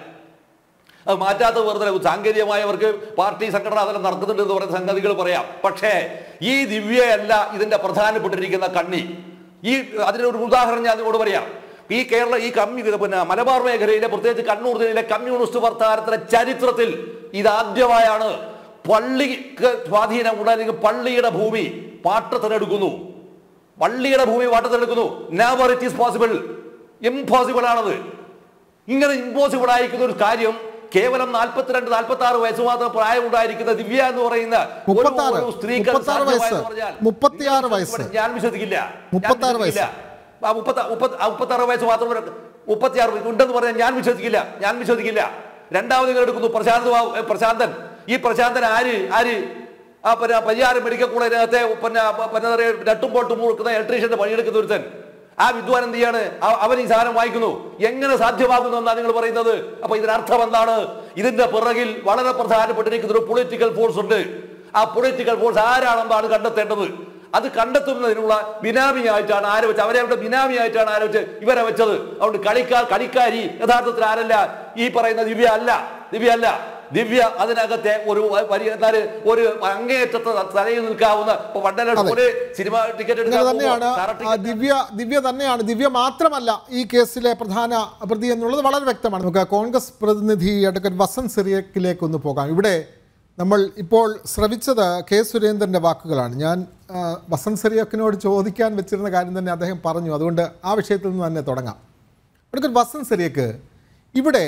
അത് മാറ്റാത്ത വെറുതെ സാങ്കേതികമായവർക്ക് പാർട്ടി സംഘടന അതെല്ലാം നടക്കുന്നുണ്ട് എന്ന് പറയുന്ന സംഗതികൾ പറയാം പക്ഷേ ഈ ദിവ്യയല്ല ഇതിന്റെ പ്രധാനപ്പെട്ടിരിക്കുന്ന കണ്ണി ഈ അതിനൊരു ഉദാഹരണം ഞാൻ നിങ്ങളോട് പറയാം ഈ കേരള ഈ കമ്മ്യൂ പിന്നെ മലബാർ മേഖലയിലെ പ്രത്യേകിച്ച് കണ്ണൂർ ജില്ലയിലെ കമ്മ്യൂണിസ്റ്റ് വർത്തമാനത്തിന്റെ ചരിത്രത്തിൽ ഇതാദ്യമായാണ് പള്ളിക്ക് സ്വാധീനം അല്ലെങ്കിൽ പള്ളിയുടെ ഭൂമി പാട്ടത്തിനെടുക്കുന്നു പള്ളിയുടെ ഭൂമി പാട്ടത്തിനെടുക്കുന്നു never it is possible impossible ആണത് ഇങ്ങനെ ഇമ്പോസിബിൾ ആയിരിക്കുന്ന ഒരു കാര്യം കേവലം നാൽപ്പത്തിരണ്ട് നാൽപ്പത്തി ആറ് വയസ്സ് മാത്രം പ്രായം ഉണ്ടായിരിക്കുന്ന ദിവ്യ എന്ന് പറയുന്ന ഒരു- മുപ്പത്താറ്. ഒരു സ്ത്രീക്ക് അത് മുപ്പത്താറ് സാധ്യമായെന്ന് വയസ്സ്. പറഞ്ഞാൽ മുപ്പത്തിയാറ് നിങ്ങൾ വയസ്സ്. ഞാൻ വിശ്വസിക്കില്ല ഞാൻ മുപ്പത്താറ് വിശ്വസിക്കില്ല. ആ മുപ്പത്ത- മുപ്പത്ത- ആ മുപ്പത്താറ് വയസ്സ് മാത്രം ഒരു- മുപ്പത്തിയാറ് വയസ്സ് ഉണ്ടെന്ന് പറഞ്ഞാൽ ഞാൻ വിശ്വസിക്കില്ല ഞാൻ വിശ്വസിക്കില്ല രണ്ടാമത് നിങ്ങൾ എടുക്കുന്നു പ്രശാന്ത് ബാബു- ഏ, പ്രശാന്തൻ ഈ പ്രശാന്തൻ ആര് ആര് ആ പിന്നെ പരിഹാരം മെഡിക്കൽ കോളേജിനകത്തെ പിന്നെ പിന്നെ എന്താ പറയുക രട്ടും പോട്ടും മുറുക്കുന്ന ഇലക്ട്രീഷ്യന്റെ പണിയെടുക്കുന്ന ഒരുത്തൻ ആ വിദ്വാൻ എന്ത് ചെയ്യാണ് അവ- അവൻ ഈ സാധനം വായിക്കുന്നു എങ്ങനെ സാധ്യമാകുന്നു എന്നാണ് നിങ്ങൾ പറയുന്നത് അപ്പൊ ഇതിനർത്ഥം എന്താണ് ഇതിന്റെ പിറകിൽ വളരെ പ്രധാനപ്പെട്ടിരിക്കുന്ന ഒരു പൊളിറ്റിക്കൽ ഫോഴ്സ് ഉണ്ട് ആ പൊളിറ്റിക്കൽ ഫോഴ്സ് ആരാണെന്നാണ് കണ്ടെത്തേണ്ടത് അത് കണ്ടെത്തുന്നതിനുള്ള ബിനാമിയായിട്ടാണ് ആര് വെച്ച് അവരെ അവരുടെ ബിനാമിയായിട്ടാണ് ആര് വെച്ച് ഇവരെ വെച്ചത് അതുകൊണ്ട് കളിക്കാർ കളിക്കാരി യഥാർത്ഥത്തിൽ ആരല്ല ഈ പറയുന്ന ദിവ്യ അല്ല ദിവ്യ അല്ല ദിവ്യ അതിനകത്തെ ഒരു വലിയ എന്താണ് ഒരു അങ്ങേയറ്റത്തെ തലയിൽ നിൽക്കാവുന്ന ഇപ്പൊ വണ്ടല അതെ. ഒരു സിനിമ ടിക്കറ്റ് ഇങ്ങനെ എടുക്കാൻ തന്നെയാണ് പോകുമ്പോൾ സാറ ആ, ടിക്കറ്റ് ദിവ്യ ദിവ്യ തന്നെയാണ് ദിവ്യ മാത്രമല്ല ഈ കേസിലെ പ്രധാന പ്രതി എന്നുള്ളത് വളരെ വ്യക്തമാണ് നമുക്ക് കോൺഗ്രസ് പ്രതിനിധി അഡ്വക്കേറ്റ് വസന്ത് സിറിയക്കിലേക്ക് ഒന്ന് പോകാം ഇവിടെ നമ്മൾ ഇപ്പോൾ ശ്രവിച്ചത് കെ സുരേന്ദ്രൻ്റെ വാക്കുകളാണ് ഞാൻ ആ, വസന്ത് സിറിയക്കിനോട് ചോദിക്കാൻ വെച്ചിരുന്ന കാര്യം തന്നെ അദ്ദേഹം പറഞ്ഞു അതുകൊണ്ട് ആ വിഷയത്തിൽ നിന്ന് തന്നെ തുടങ്ങാം അഡ്വക്കേറ്റ് വസന്ത് സിറിയക്ക് ഇവിടെ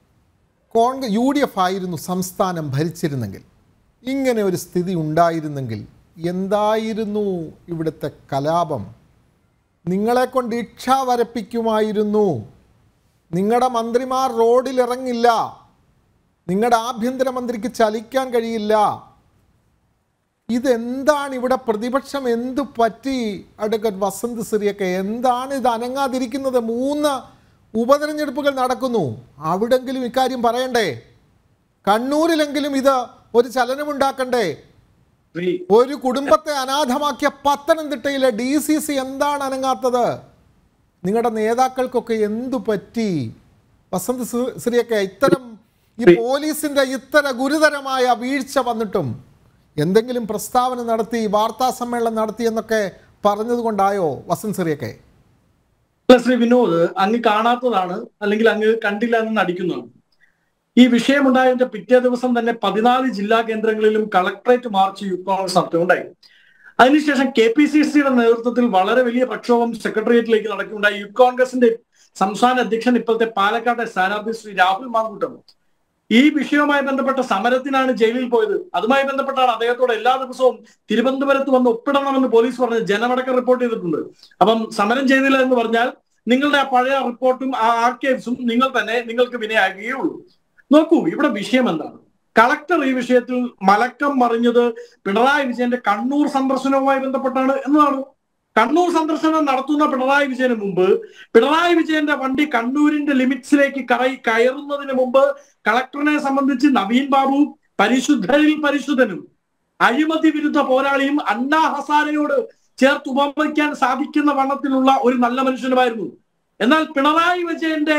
കോൺഗ്രസ് യു ഡി എഫ് ആയിരുന്നു സംസ്ഥാനം ഭരിച്ചിരുന്നെങ്കിൽ ഇങ്ങനെ ഒരു സ്ഥിതി ഉണ്ടായിരുന്നെങ്കിൽ എന്തായിരുന്നു ഇവിടുത്തെ കലാപം നിങ്ങളെ കൊണ്ട് ഇച്ഛ വരപ്പിക്കുമായിരുന്നു നിങ്ങളുടെ മന്ത്രിമാർ റോഡിലിറങ്ങില്ല നിങ്ങളുടെ ആഭ്യന്തരമന്ത്രിക്ക് ചലിക്കാൻ കഴിയില്ല ഇതെന്താണ് ഇവിടെ പ്രതിപക്ഷം എന്തു പറ്റി അഡ്വക്കേറ്റ് വസന്ത് സിറിയൊക്കെ എന്താണ് ഇത് അനങ്ങാതിരിക്കുന്നത് മൂന്ന് ഉപതെരഞ്ഞെടുപ്പുകൾ നടക്കുന്നു അവിടെങ്കിലും ഇക്കാര്യം പറയണ്ടേ കണ്ണൂരിലെങ്കിലും ഇത് ഒരു ചലനമുണ്ടാക്കണ്ടേ ശ്രീ ഒരു കുടുംബത്തെ അനാഥമാക്കിയ പത്തനംതിട്ടയിലെ ഡി സി സി എന്താണ് അനങ്ങാത്തത് നിങ്ങളുടെ നേതാക്കൾക്കൊക്കെ എന്തു പറ്റി വസന്ത് സി- ശ്രീയൊക്കെ ഇത്തരം ഈ പോലീസിന്റെ ഇത്തര ഗുരുതരമായ വീഴ്ച വന്നിട്ടും എന്തെങ്കിലും പ്രസ്താവന നടത്തി വാർത്താ സമ്മേളനം നടത്തി എന്നൊക്കെ പറഞ്ഞതുകൊണ്ടായോ വസന്ത് സിറിയൊക്കെ അല്ല ശ്രീ വിനോദ് അങ്ങ് കാണാത്തതാണ് അല്ലെങ്കിൽ അങ്ങ് കണ്ടില്ല എന്ന് നടിക്കുന്നതാണ് ഈ വിഷയമുണ്ടായതിന്റെ പിറ്റേ ദിവസം തന്നെ പതിനാല് ജില്ലാ കേന്ദ്രങ്ങളിലും കളക്ടറേറ്റ് മാർച്ച് യൂത്ത് കോൺഗ്രസ് നടത്തുകയുണ്ടായി അതിനുശേഷം കെ പി സി സിയുടെ നേതൃത്വത്തിൽ വളരെ വലിയ പ്രക്ഷോഭം സെക്രട്ടേറിയറ്റിലേക്ക് നടക്കുകയുണ്ടായി യൂത്ത് കോൺഗ്രസിന്റെ സംസ്ഥാന അധ്യക്ഷൻ ഇപ്പോഴത്തെ പാലക്കാട്ടെ സ്ഥാനാർത്ഥി ശ്രീ രാഹുൽ മാങ്കൂട്ടം ഈ വിഷയവുമായി ബന്ധപ്പെട്ട സമരത്തിനാണ് ജയിലിൽ പോയത് അതുമായി ബന്ധപ്പെട്ടാണ് അദ്ദേഹത്തോട് എല്ലാ ദിവസവും തിരുവനന്തപുരത്ത് വന്ന് ഒപ്പിടണമെന്ന് പോലീസ് പറഞ്ഞ് ജനമടക്കം റിപ്പോർട്ട് ചെയ്തിട്ടുണ്ട് അപ്പം സമരം ചെയ്തില്ല എന്ന് പറഞ്ഞാൽ നിങ്ങളുടെ ആ പഴയ റിപ്പോർട്ടും ആ ആർക്കൈവ്സും നിങ്ങൾ തന്നെ നിങ്ങൾക്ക് വിനയാകുകയുള്ളൂ നോക്കൂ ഇവിടെ വിഷയം എന്താണ് കളക്ടർ ഈ വിഷയത്തിൽ മലക്കം മറിഞ്ഞത് പിണറായി വിജയന്റെ കണ്ണൂർ സന്ദർശനവുമായി ബന്ധപ്പെട്ടാണ് എന്നതാണ് കണ്ണൂർ സന്ദർശനം നടത്തുന്ന പിണറായി വിജയന് മുമ്പ് പിണറായി വിജയന്റെ വണ്ടി കണ്ണൂരിന്റെ ലിമിറ്റ്സിലേക്ക് കറയി കയറുന്നതിന് മുമ്പ് കളക്ടറിനെ സംബന്ധിച്ച് നവീൻ ബാബു പരിശുദ്ധരിൽ പരിശുദ്ധനും അഴിമതി വിരുദ്ധ പോരാളിയും അണ്ണാ ഹസാരയോട് ചേർത്ത് ഉപമിക്കാൻ സാധിക്കുന്ന വണ്ണത്തിലുള്ള ഒരു നല്ല മനുഷ്യനുമായിരുന്നു എന്നാൽ പിണറായി വിജയന്റെ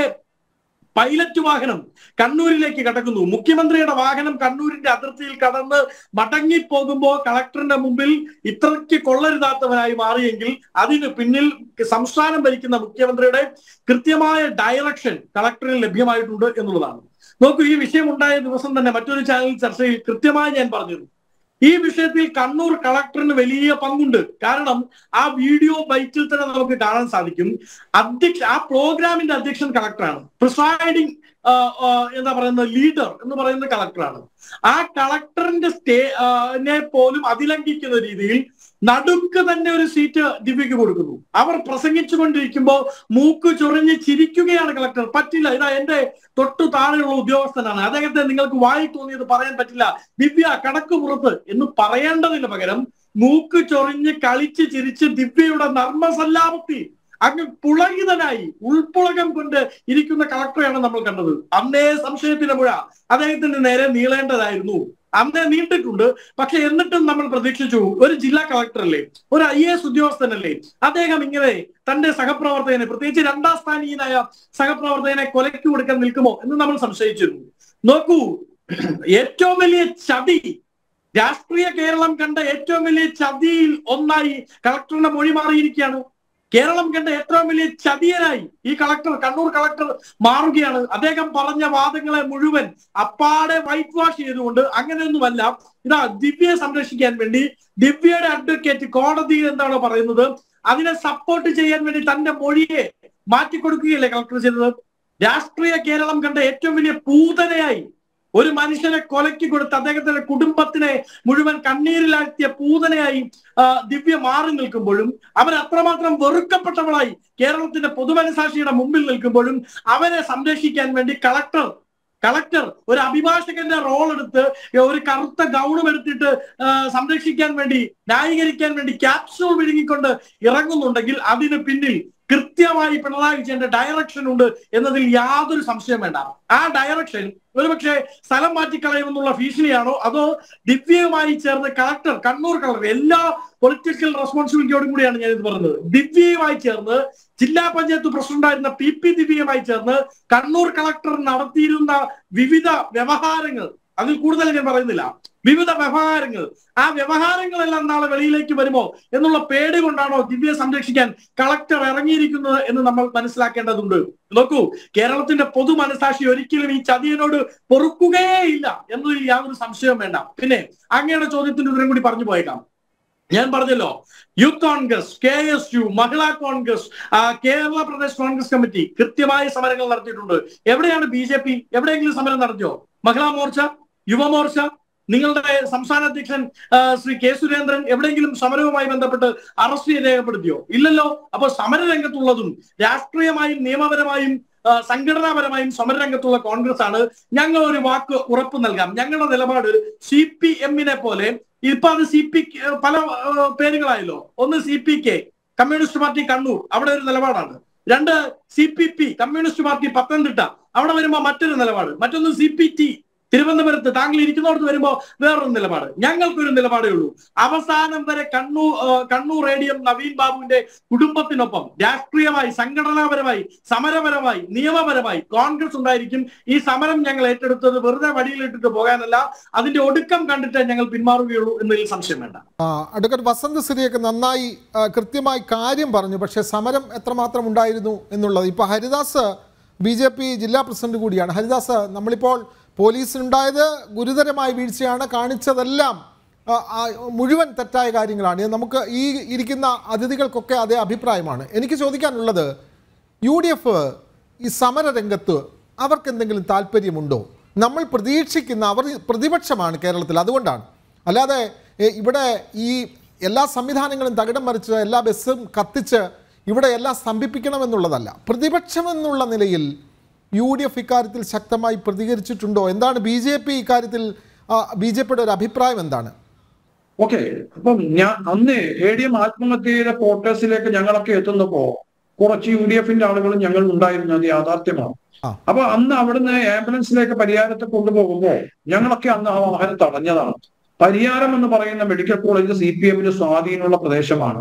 പൈലറ്റ് വാഹനം കണ്ണൂരിലേക്ക് കടക്കുന്നു മുഖ്യമന്ത്രിയുടെ വാഹനം കണ്ണൂരിന്റെ അതിർത്തിയിൽ കടന്ന് മടങ്ങിപ്പോകുമ്പോൾ കളക്ടറിന്റെ മുമ്പിൽ ഇത്രയ്ക്ക് കൊള്ളരുതാത്തവനായി മാറിയെങ്കിൽ അതിന് പിന്നിൽ സംസ്ഥാനം ഭരിക്കുന്ന മുഖ്യമന്ത്രിയുടെ കൃത്യമായ ഡയറക്ഷൻ കളക്ടറിൽ ലഭ്യമായിട്ടുണ്ട് എന്നുള്ളതാണ് നോക്കൂ ഈ വിഷയം ഉണ്ടായ ദിവസം തന്നെ മറ്റൊരു ചാനൽ ചർച്ചയിൽ കൃത്യമായി ഞാൻ പറഞ്ഞിരുന്നു ഈ വിഷയത്തിൽ കണ്ണൂർ കളക്ടറിന് വലിയ പങ്കുണ്ട് കാരണം ആ വീഡിയോ ബൈറ്റിൽ തന്നെ നമുക്ക് കാണാൻ സാധിക്കും അധ്യക്ഷ ആ പ്രോഗ്രാമിന്റെ അധ്യക്ഷൻ കളക്ടറാണ് പ്രിസൈഡിങ് എന്താ പറയുന്നത് ലീഡർ എന്ന് പറയുന്ന കളക്ടറാണ് ആ കളക്ടറിന്റെ സ്റ്റേ നെ പോലും അതിലംഘിക്കുന്ന രീതിയിൽ നടുക്ക് തന്നെ ഒരു സീറ്റ് ദിവ്യക്ക് കൊടുക്കുന്നു അവർ പ്രസംഗിച്ചുകൊണ്ടിരിക്കുമ്പോൾ മൂക്ക് ചൊറിഞ്ഞ് ചിരിക്കുകയാണ് കളക്ടർ പറ്റില്ല ഇതാ എന്റെ തൊട്ടു താഴെയുള്ള ഉദ്യോഗസ്ഥനാണ് അദ്ദേഹത്തെ നിങ്ങൾക്ക് വായി തോന്നിയത് പറയാൻ പറ്റില്ല ദിവ്യ കണക്ക് പുറത്ത് എന്ന് പറയേണ്ടതിന് പകരം മൂക്ക് ചൊറിഞ്ഞ് കളിച്ച് ചിരിച്ച് ദിവ്യയുടെ നർമ്മസല്ലാപത്തിൽ അങ്ങ് പുളകിതനായി ഉൾപ്പുളകം കൊണ്ട് ഇരിക്കുന്ന കളക്ടറെയാണ് നമ്മൾ കണ്ടത് അന്നേ സംശയത്തിന്റെ മുഴ അദ്ദേഹത്തിന് നേരെ നീളേണ്ടതായിരുന്നു അന്നേ നീണ്ടിട്ടുണ്ട് പക്ഷെ എന്നിട്ടും നമ്മൾ പ്രതീക്ഷിച്ചു ഒരു ജില്ലാ കളക്ടർ അല്ലേ ഒരു ഐ എസ് ഉദ്യോഗസ്ഥനല്ലേ അദ്ദേഹം ഇങ്ങനെ തന്റെ സഹപ്രവർത്തകനെ പ്രത്യേകിച്ച് രണ്ടാം സ്ഥാനീയനായ സഹപ്രവർത്തകനെ കൊലയ്ക്ക് കൊടുക്കാൻ നിൽക്കുമോ എന്ന് നമ്മൾ സംശയിച്ചിരുന്നു നോക്കൂ ഏറ്റവും വലിയ ചതി രാഷ്ട്രീയ കേരളം കണ്ട ഏറ്റവും വലിയ ചതിയിൽ ഒന്നായി കളക്ടറിന്റെ മൊഴി മാറിയിരിക്കുകയാണ് കേരളം കണ്ട ഏറ്റവും വലിയ ചതിയനായി ഈ കളക്ടർ കണ്ണൂർ കളക്ടർ മാറുകയാണ് അദ്ദേഹം പറഞ്ഞ വാദങ്ങളെ മുഴുവൻ അപ്പാടെ വൈറ്റ് വാഷ് ചെയ്തുകൊണ്ട് അങ്ങനെയൊന്നുമല്ല ഇതാ ദിവ്യയെ സംരക്ഷിക്കാൻ വേണ്ടി ദിവ്യയുടെ അഡ്വക്കേറ്റ് കോടതിയിൽ എന്താണോ പറയുന്നത് അതിനെ സപ്പോർട്ട് ചെയ്യാൻ വേണ്ടി തന്റെ മൊഴിയെ മാറ്റിക്കൊടുക്കുകയല്ലേ കളക്ടർ ചെയ്തത് രാഷ്ട്രീയ കേരളം കണ്ട ഏറ്റവും വലിയ പൂതനയായി ഒരു മനുഷ്യനെ കൊലയ്ക്ക് കൊടുത്ത് അദ്ദേഹത്തിന്റെ കുടുംബത്തിനെ മുഴുവൻ കണ്ണീരിലാഴ്ത്തിയ പൂതനയായി ദിവ്യ മാറി നിൽക്കുമ്പോഴും അവൻ അത്രമാത്രം വെറുക്കപ്പെട്ടവളായി കേരളത്തിന്റെ പൊതുമനസാക്ഷിയുടെ മുമ്പിൽ നിൽക്കുമ്പോഴും അവനെ സംരക്ഷിക്കാൻ വേണ്ടി കളക്ടർ കളക്ടർ ഒരു അഭിഭാഷകന്റെ റോൾ എടുത്ത് ഒരു കറുത്ത ഗൗണും എടുത്തിട്ട് സംരക്ഷിക്കാൻ വേണ്ടി ന്യായീകരിക്കാൻ വേണ്ടി ക്യാപ്സ്യൂൾ വിഴുങ്ങിക്കൊണ്ട് ഇറങ്ങുന്നുണ്ടെങ്കിൽ അതിന് പിന്നിൽ കൃത്യമായി പിണറായി വിജയന്റെ ഡയറക്ഷൻ ഉണ്ട് എന്നതിൽ യാതൊരു സംശയം വേണ്ട ആ ഡയറക്ഷൻ ഒരുപക്ഷെ സ്ഥലം മാറ്റിക്കളയുമെന്നുള്ള ഭീഷണിയാണോ അതോ ദിവ്യയുമായി ചേർന്ന് കളക്ടർ കണ്ണൂർ കളക്ടർ എല്ലാ പൊളിറ്റിക്കൽ റെസ്പോൺസിബിലിറ്റിയോടും കൂടിയാണ് ഞാൻ ഇത് പറഞ്ഞത് ദിവ്യയുമായി ചേർന്ന് ജില്ലാ പഞ്ചായത്ത് പ്രസിഡന്റായിരുന്ന പി പി ദിവ്യയുമായി ചേർന്ന് കണ്ണൂർ കളക്ടർ നടത്തിയിരുന്ന വിവിധ വ്യവഹാരങ്ങൾ അതിൽ കൂടുതൽ ഞാൻ പറയുന്നില്ല വിവിധ വ്യവഹാരങ്ങൾ ആ വ്യവഹാരങ്ങളെല്ലാം നാളെ വെളിയിലേക്ക് വരുമോ എന്നുള്ള പേടി കൊണ്ടാണോ ദിവ്യയെ സംരക്ഷിക്കാൻ കളക്ടർ ഇറങ്ങിയിരിക്കുന്നത് എന്ന് നമ്മൾ മനസ്സിലാക്കേണ്ടതുണ്ട് നോക്കൂ കേരളത്തിന്റെ പൊതു മനസാക്ഷി ഒരിക്കലും ഈ ചതിയനോട് പൊറുക്കുകയേയില്ല എന്നതിൽ യാതൊരു സംശയവും വേണ്ട പിന്നെ അങ്ങയുടെ ചോദ്യത്തിന്റെ ഉത്തരം കൂടി പറഞ്ഞു പോയേക്കാം ഞാൻ പറഞ്ഞല്ലോ youth Congress K S U Mahila Congress Kerala Pradesh Congress committee കൃത്യമായ സമരങ്ങൾ നടത്തിയിട്ടുണ്ട് എവിടെയാണ് ബി ജെ പി എവിടെയെങ്കിലും സമരം നടത്തിയോ മഹിളാ മോർച്ച യുവമോർച്ച നിങ്ങളുടെ സംസ്ഥാന അധ്യക്ഷൻ ശ്രീ കെ സുരേന്ദ്രൻ എവിടെയെങ്കിലും സമരവുമായി ബന്ധപ്പെട്ട് അറസ്റ്റ് രേഖപ്പെടുത്തിയോ ഇല്ലല്ലോ അപ്പൊ സമരരംഗത്തുള്ളതും രാഷ്ട്രീയമായും നിയമപരമായും സംഘടനാപരമായും സമരരംഗത്തുള്ള കോൺഗ്രസ് ആണ് ഞങ്ങൾ ഒരു വാക്ക് ഉറപ്പ് നൽകാം ഞങ്ങളുടെ നിലപാട് സി പി എമ്മിനെ പോലെ ഇപ്പൊ അത് സി പി പല പേരുകളായല്ലോ ഒന്ന് C P K communist party Kannur അവിടെ ഒരു നിലപാടാണ് രണ്ട് C P P communist party Pathanamthitta അവിടെ വരുമ്പോൾ മറ്റൊരു നിലപാട് മറ്റൊന്ന് സി പി ടി തിരുവനന്തപുരത്ത് താങ്കൾ ഇരിക്കുന്നിടത്ത് വരുമ്പോൾ വേറൊരു നിലപാട് ഞങ്ങൾക്കൊരു നിലപാടേ ഉള്ളൂ അവസാനം വരെ കണ്ണൂർ കണ്ണൂർ റേഡിയം നവീൻ ബാബുവിന്റെ കുടുംബത്തിനൊപ്പം രാഷ്ട്രീയമായി സംഘടനാപരമായി സമരപരമായി നിയമപരമായി കോൺഗ്രസ് ഉണ്ടായിരിക്കും ഈ സമരം ഞങ്ങൾ ഏറ്റെടുത്തത് വെറുതെ വടിയിലിട്ടിട്ട് പോകാനല്ല അതിന്റെ ഒടുക്കം കണ്ടിട്ട് ഞങ്ങൾ പിന്മാറുകയുള്ളൂ എന്നതിൽ സംശയം വേണ്ട അഡ്വക്കേറ്റ് വസന്ത് സിറിയൊക്കെ നന്നായി കൃത്യമായി കാര്യം പറഞ്ഞു പക്ഷേ സമരം എത്രമാത്രം ഉണ്ടായിരുന്നു എന്നുള്ളത് ഇപ്പോൾ ഹരിദാസ് ബി ജെ പി ജില്ലാ പ്രസിഡന്റ് കൂടിയാണ് ഹരിദാസ് നമ്മളിപ്പോൾ പോലീസിനുണ്ടായത് ഗുരുതരമായ വീഴ്ചയാണ് കാണിച്ചതെല്ലാം മുഴുവൻ തെറ്റായ കാര്യങ്ങളാണ് ഇത് നമുക്ക് ഈ ഇരിക്കുന്ന അതിഥികൾക്കൊക്കെ അതേ അഭിപ്രായമാണ് എനിക്ക് ചോദിക്കാനുള്ളത് യു ഡി എഫ് ഈ സമരരംഗത്ത് അവർക്ക് എന്തെങ്കിലും താല്പര്യമുണ്ടോ നമ്മൾ പ്രതീക്ഷിക്കുന്ന അവർ പ്രതിപക്ഷമാണ് കേരളത്തിൽ അതുകൊണ്ടാണ് അല്ലാതെ ഇവിടെ ഈ എല്ലാ സംവിധാനങ്ങളും തകിടം മറിച്ച് എല്ലാ ബസ്സും കത്തിച്ച് ഇവിടെ എല്ലാം സ്തംഭിപ്പിക്കണമെന്നുള്ളതല്ല പ്രതിപക്ഷമെന്നുള്ള നിലയിൽ യു ഡി എഫ് ഇക്കാര്യത്തിൽ ശക്തമായി പ്രതികരിച്ചിട്ടുണ്ടോ എന്താണ് ബി ജെ പി ഇക്കാര്യത്തിൽ ബി ജെ പിയുടെ ഒരു അഭിപ്രായം എന്താണ് ഓക്കെ അപ്പം ഞാൻ അന്ന് എ ഡി എം ആത്മഹത്യയുടെ ക്വാർട്ടേഴ്സിലേക്ക് ഞങ്ങളൊക്കെ എത്തുന്നപ്പോ കുറച്ച് യു ഡി എഫിന്റെ ആളുകളും ഞങ്ങൾ ഉണ്ടായിരുന്നു അത് യാഥാർത്ഥ്യമാണ് അപ്പൊ അന്ന് അവിടുന്ന് ആംബുലൻസിലേക്ക് പരിഹാരത്തെ കൊണ്ടുപോകുമ്പോ ഞങ്ങളൊക്കെ അന്ന് ആ വാഹനം തടഞ്ഞതാണ് പരിഹാരം എന്ന് പറയുന്ന മെഡിക്കൽ കോളേജ് സി പി എമ്മിന് സ്വാധീനമുള്ള പ്രദേശമാണ്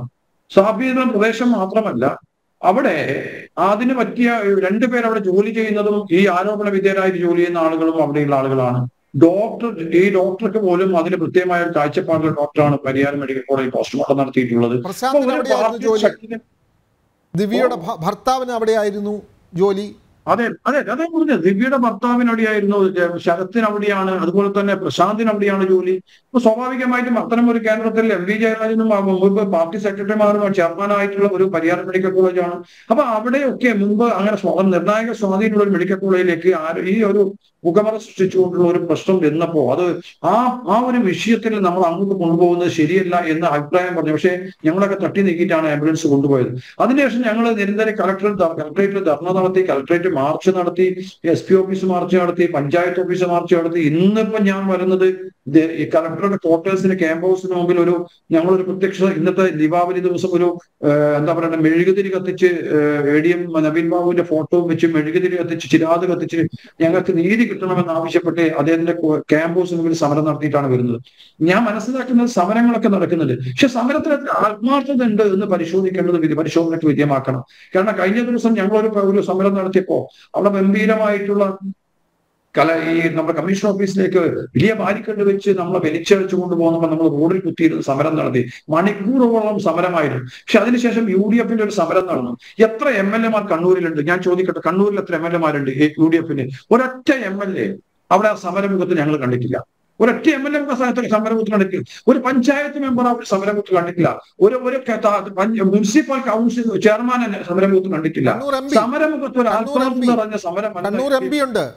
സാഫീന പ്രദേശം മാത്രമല്ല അവിടെ അതിന് പറ്റിയ രണ്ടുപേർ അവിടെ ജോലി ചെയ്യുന്നതും ഈ ആരോപണ വിധേയരായിട്ട് ജോലി ചെയ്യുന്ന ആളുകളും അവിടെയുള്ള ആളുകളാണ് ഡോക്ടർ ഈ ഡോക്ടർക്ക് പോലും അതിന് കൃത്യമായ ഒരു കാഴ്ചപ്പാടുള്ള ഡോക്ടറാണ് പരിയാരം മെഡിക്കൽ കോളേജ് പോസ്റ്റ്മോർട്ടം നടത്തിയിട്ടുള്ളത് അപ്പൊ പ്രശാന്തിന് ഒരു എവിടെയായിരുന്നു പാർട്ടി ജോലി ശക്തിനെ- ദിവ്യയുടെ ഭ- ഭർത്താവിന് അവിടെയായിരുന്നു ജോലി അതെ അതെ അതെ പറഞ്ഞത് ദിവ്യയുടെ ഭർത്താവിന് അവിടെയായിരുന്നു ശരത്തിന് അവിടെയാണ് അതുപോലെ തന്നെ പ്രശാന്തിന് അവിടെയാണ് ജോലി അപ്പൊ സ്വാഭാവികമായിട്ടും അത്തരം ഒരു കേന്ദ്രത്തിൽ എം വി ജയരാജനും ആ മുമ്പ് പാർട്ടി സെക്രട്ടറിമാരും ചെയർമാനായിട്ടുള്ള ഒരു പരിയാരം മെഡിക്കൽ കോളേജാണ് അപ്പൊ അവിടെയൊക്കെ മുമ്പ് അങ്ങനെ സ്വാ- നിർണായക സ്വാധീനമുള്ള ഒരു മെഡിക്കൽ കോളേജിലേക്ക് ആര് ഈ ഒരു പുകമറ സൃഷ്ടിച്ചുകൊണ്ടുള്ള ഒരു പ്രശ്നം വന്നപ്പോ അത് ആ ആ ഒരു വിഷയത്തിൽ നമ്മൾ അങ്ങോട്ട് കൊണ്ടുപോകുന്നത് ശരിയല്ല എന്ന അഭിപ്രായം പറഞ്ഞു പക്ഷേ ഞങ്ങളൊക്കെ തട്ടി നീക്കിയിട്ടാണ് ആംബുലൻസ് കൊണ്ടുപോയത് അതിനുശേഷം ഞങ്ങൾ നിരന്തരം കളക്ടർ കളക്ടറേറ്റിൽ ധർണ നടത്തി കളക്ടറേറ്റ് മാർച്ച് നടത്തി എസ് പി ഓഫീസ് മാർച്ച് നടത്തി പഞ്ചായത്ത് ഓഫീസ് മാർച്ച് നടത്തി ഇന്നിപ്പോ ഞാൻ വരുന്നത് ഇത് ഈ കളക്ടറുടെ ക്വാർട്ടേഴ്സിന് ക്യാമ്പ് ഹൗസിന് മുമ്പിൽ ഒരു ഞങ്ങളൊരു പ്രത്യക്ഷ ഇന്നത്തെ ദീപാവലി ദിവസം ഒരു ഏഹ്, എന്താ പറയുക മെഴുകുതിരി കത്തിച്ച് എ ഡി എം നവീൻ ബാബുവിന്റെ ഫോട്ടോ വെച്ച് മെഴുകുതിരി കത്തിച്ച് ചിരാത് കത്തിച്ച് ഞങ്ങൾക്ക് നീതി കിട്ടണമെന്ന് ആവശ്യപ്പെട്ട് അദ്ദേഹത്തിന്റെ ക്യാമ്പ് ഹൗസിന് മുമ്പിൽ സമരം നടത്തിയിട്ടാണ് വരുന്നത് ഞാൻ മനസ്സിലാക്കുന്നത് സമരങ്ങളൊക്കെ നടക്കുന്നുണ്ട് പക്ഷെ സമരത്തിന് ആത്മാർത്ഥത ഉണ്ട് എന്ന് പരിശോധിക്കേണ്ടത് വിധി പരിശോധനയ്ക്ക് വിധേയമാക്കണം കാരണം കഴിഞ്ഞ ദിവസം ഞങ്ങൾ ഒരു ഒരു സമരം നടത്തിയപ്പോ അവിടെ ഗംഭീരമായിട്ടുള്ള കല ഈ നമ്മുടെ കമ്മീഷൻ ഓഫീസിലേക്ക് വലിയ ബാരിക്കേഡ് വെച്ച് നമ്മളെ വലിച്ചഴിച്ചു കൊണ്ടുപോകുന്നപ്പോൾ നമ്മൾ റോഡിൽ കുത്തിയിരുന്ന് സമരം നടത്തി മണിക്കൂറുകളോളം സമരമായിരുന്നു പക്ഷെ അതിനുശേഷം യു ഡി എഫിന്റെ ഒരു സമരം നടന്നു എത്ര എം എൽ എമാർ കണ്ണൂരിലുണ്ട് ഞാൻ ചോദിക്കട്ടെ കണ്ണൂരിൽ എത്ര എം എൽ എമാരുണ്ട് യു ഡി എഫിന് ഒരൊറ്റ എം എൽ എ അവിടെ ആ സമരമുഖത്ത് ഞങ്ങൾ കണ്ടിട്ടില്ല ഒരൊറ്റ എം എൽ എ സ്ഥാനത്ത് സമരമുഖത്ത് കണ്ടിട്ടില്ല ഒരു പഞ്ചായത്ത് മെമ്പർ അവിടെ സമരമുഖത്ത് കണ്ടിട്ടില്ല ഒരു ഒരു ക- ത- പഞ്ച- മുനിസിപ്പൽ കൗൺസിൽ ചെയർമാൻ തന്നെ സമരമുഖത്ത് കണ്ടിട്ടില്ല കണ്ണൂർ എം പി സമരമുഖത്ത് ഒരു കണ്ണൂർ ആത്മാർത്ഥത MP. നിറഞ്ഞ സമരം കണ്ണൂർ എം പി ഉണ്ട്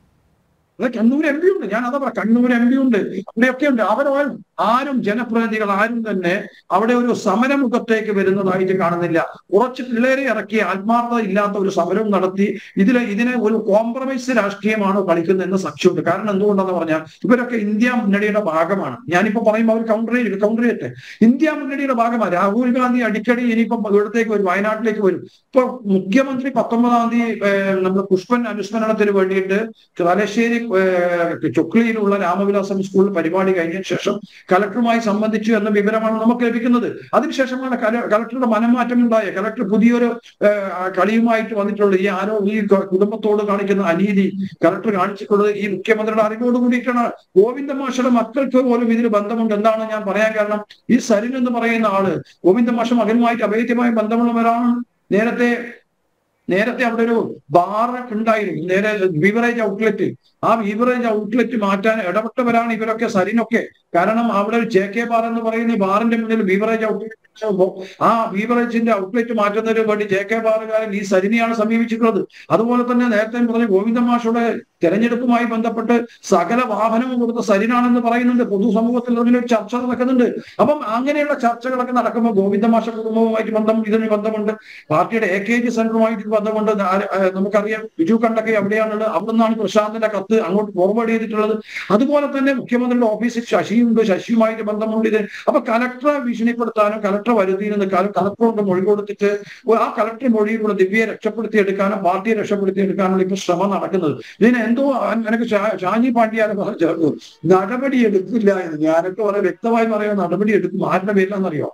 അതെ കണ്ണൂർ എം പി ഉണ്ട് ഞാൻ അതാ പറയാം കണ്ണൂർ എം പി ഉണ്ട് അവിടെയൊക്കെ ഉണ്ട് അവർ ആരും ജനപ്രതിനിധികൾ ആരും തന്നെ അവിടെ ഒരു സമരമുഖത്തേക്ക് വരുന്നതായിട്ട് കാണുന്നില്ല കുറച്ച് പിള്ളേരെ ഇറക്കി ആത്മാർത്ഥത ഇല്ലാത്ത ഒരു സമരം നടത്തി ഇതിലെ ഇതിനെ ഒരു കോംപ്രമൈസ് രാഷ്ട്രീയമാണോ കളിക്കുന്നതെന്ന് സംശയമുണ്ട് കാരണം എന്തുകൊണ്ടാന്ന് പറഞ്ഞാൽ ഇവരൊക്കെ ഇന്ത്യ മുന്നണിയുടെ ഭാഗമാണ് ഞാനിപ്പോ പറയുമ്പോൾ അവർ കൗണ്ടർ ചെയ്യും കൗണ്ടർ ചെയ്യട്ടെ ഇന്ത്യ മുന്നണിയുടെ ഭാഗമാണ് രാഹുൽ ഗാന്ധി അടിക്കടി ഇനിയിപ്പോ ഇവിടത്തേക്ക് വരും വയനാട്ടിലേക്ക് വരും ഇപ്പൊ മുഖ്യമന്ത്രി പത്തൊമ്പതാം തീയതി ഏഹ്, നമ്മുടെ പുഷ്പൻ അനുസ്മരണത്തിന് വേണ്ടിയിട്ട് തലശ്ശേരി ഏഹ്, ചൊക്ലിയിലുള്ള രാമവിലാസം സ്കൂളിൽ പരിപാടി കഴിഞ്ഞതിന് ശേഷം കലക്ടറുമായി സംബന്ധിച്ചു എന്ന വിവരമാണ് നമുക്ക് ലഭിക്കുന്നത് അതിനുശേഷമാണ് കല- കലക്ടറുടെ മനംമാറ്റം ഉണ്ടായ കലക്ടർ പുതിയൊരു ഏഹ്, ആ കളിയുമായിട്ട് വന്നിട്ടുള്ളത് ഈ ആരോ ഈ ക- കുടുംബത്തോട് കാണിക്കുന്ന അനീതി കലക്ടർ കാണിച്ചിട്ടുള്ളത് ഈ മുഖ്യമന്ത്രിയുടെ അറിവോട് കൂടിയിട്ടാണ് ഗോവിന്ദ മാഷയുടെ മക്കൾക്ക് പോലും ഇതിന് ബന്ധമുണ്ട് എന്താണ് ഞാൻ പറയാൻ കാരണം ഈ സരിൻ എന്ന് പറയുന്ന ആള് ഗോവിന്ദ മാഷ മകനുമായിട്ട് അഭേദ്യമായ ബന്ധമുള്ളവരാണ് നേരത്തെ നേരത്തെ അവിടെ ഒരു ബാർ ഉണ്ടായിരുന്നു നേരെ ബീവറേജ് ഔട്ട്ലെറ്റ് ആ ബീവറേജ് ഔട്ട്ലെറ്റ് മാറ്റാൻ ഇടപെട്ടവരാണ് ഇവരൊക്കെ സരിനൊക്കെ കാരണം അവിടെ ഒരു ജെ കെ ബാർ എന്ന് പറയുന്ന ഈ ബാറിന്റെ മുന്നിൽ ബീവറേജ് ഔട്ട്ലെറ്റ് ഉണ്ടാകുമ്പോൾ ആ ബീവറേജിന്റെ ഔട്ട്ലെറ്റ് മാറ്റുന്നതിന് വേണ്ടി ജെ കെ ബാറുകാരൻ ഈ സരിനെയാണ് സമീപിച്ചിട്ടുള്ളത് അതുപോലെ തന്നെ നേരത്തെ പറഞ്ഞ ഗോവിന്ദ മാഷയുടെ തെരഞ്ഞെടുപ്പുമായി ബന്ധപ്പെട്ട് സകല വാഹനവും കൊടുത്ത സരിനാണെന്ന് പറയുന്നുണ്ട് പൊതുസമൂഹത്തിൽ അതിനൊരു ചർച്ച നടക്കുന്നുണ്ട് അപ്പം അങ്ങനെയുള്ള ചർച്ചകളൊക്കെ നടക്കുമ്പോൾ ഗോവിന്ദ മാഷ കുടുംബവുമായിട്ട് ബന്ധം ഇതിന് ബന്ധമുണ്ട് പാർട്ടിയുടെ എ കെ ജി സെന്ററുമായിട്ട് ബന്ധമുണ്ട് ആര്- ആ, നമുക്കറിയാം ബിജു കണ്ടൊക്കെ എവിടെയാണുള്ളത് അവിടെ നിന്നാണ് പ്രശാന്തിന്റെ കത്ത് അങ്ങോട്ട് ഫോർവേഡ് ചെയ്തിട്ടുള്ളത് അതുപോലെ തന്നെ മുഖ്യമന്ത്രിയുടെ ഓഫീസിൽ ശശിയുണ്ട് ശശിയുമായിട്ട് ബന്ധമുണ്ട് ഇത് അപ്പൊ കലക്ടറെ ഭീഷണിപ്പെടുത്താനും കലക്ടർ വരുതിയിൽ നിൽക്കാനും കലക്ടറുണ്ട് മൊഴി കൊടുത്തിട്ട് ആ കലക്ടർ മൊഴിയിലൂടെ ദിവ്യയെ രക്ഷപ്പെടുത്തി എടുക്കാനും പാർട്ടിയെ രക്ഷപ്പെടുത്തി എടുക്കാനുള്ള ഇപ്പൊ ശ്രമം നടക്കുന്നത് ഇതിന് എന്തോ എനിക്ക് ഷാ- ഷാജി പാണ്ഡ്യാനെ പറഞ്ഞു നടപടി എടുക്കില്ല എന്ന് ഞാനൊക്കെ വളരെ വ്യക്തമായി പറയാം നടപടി എടുക്കും ആരുടെ പേരിലാണെന്നറിയോ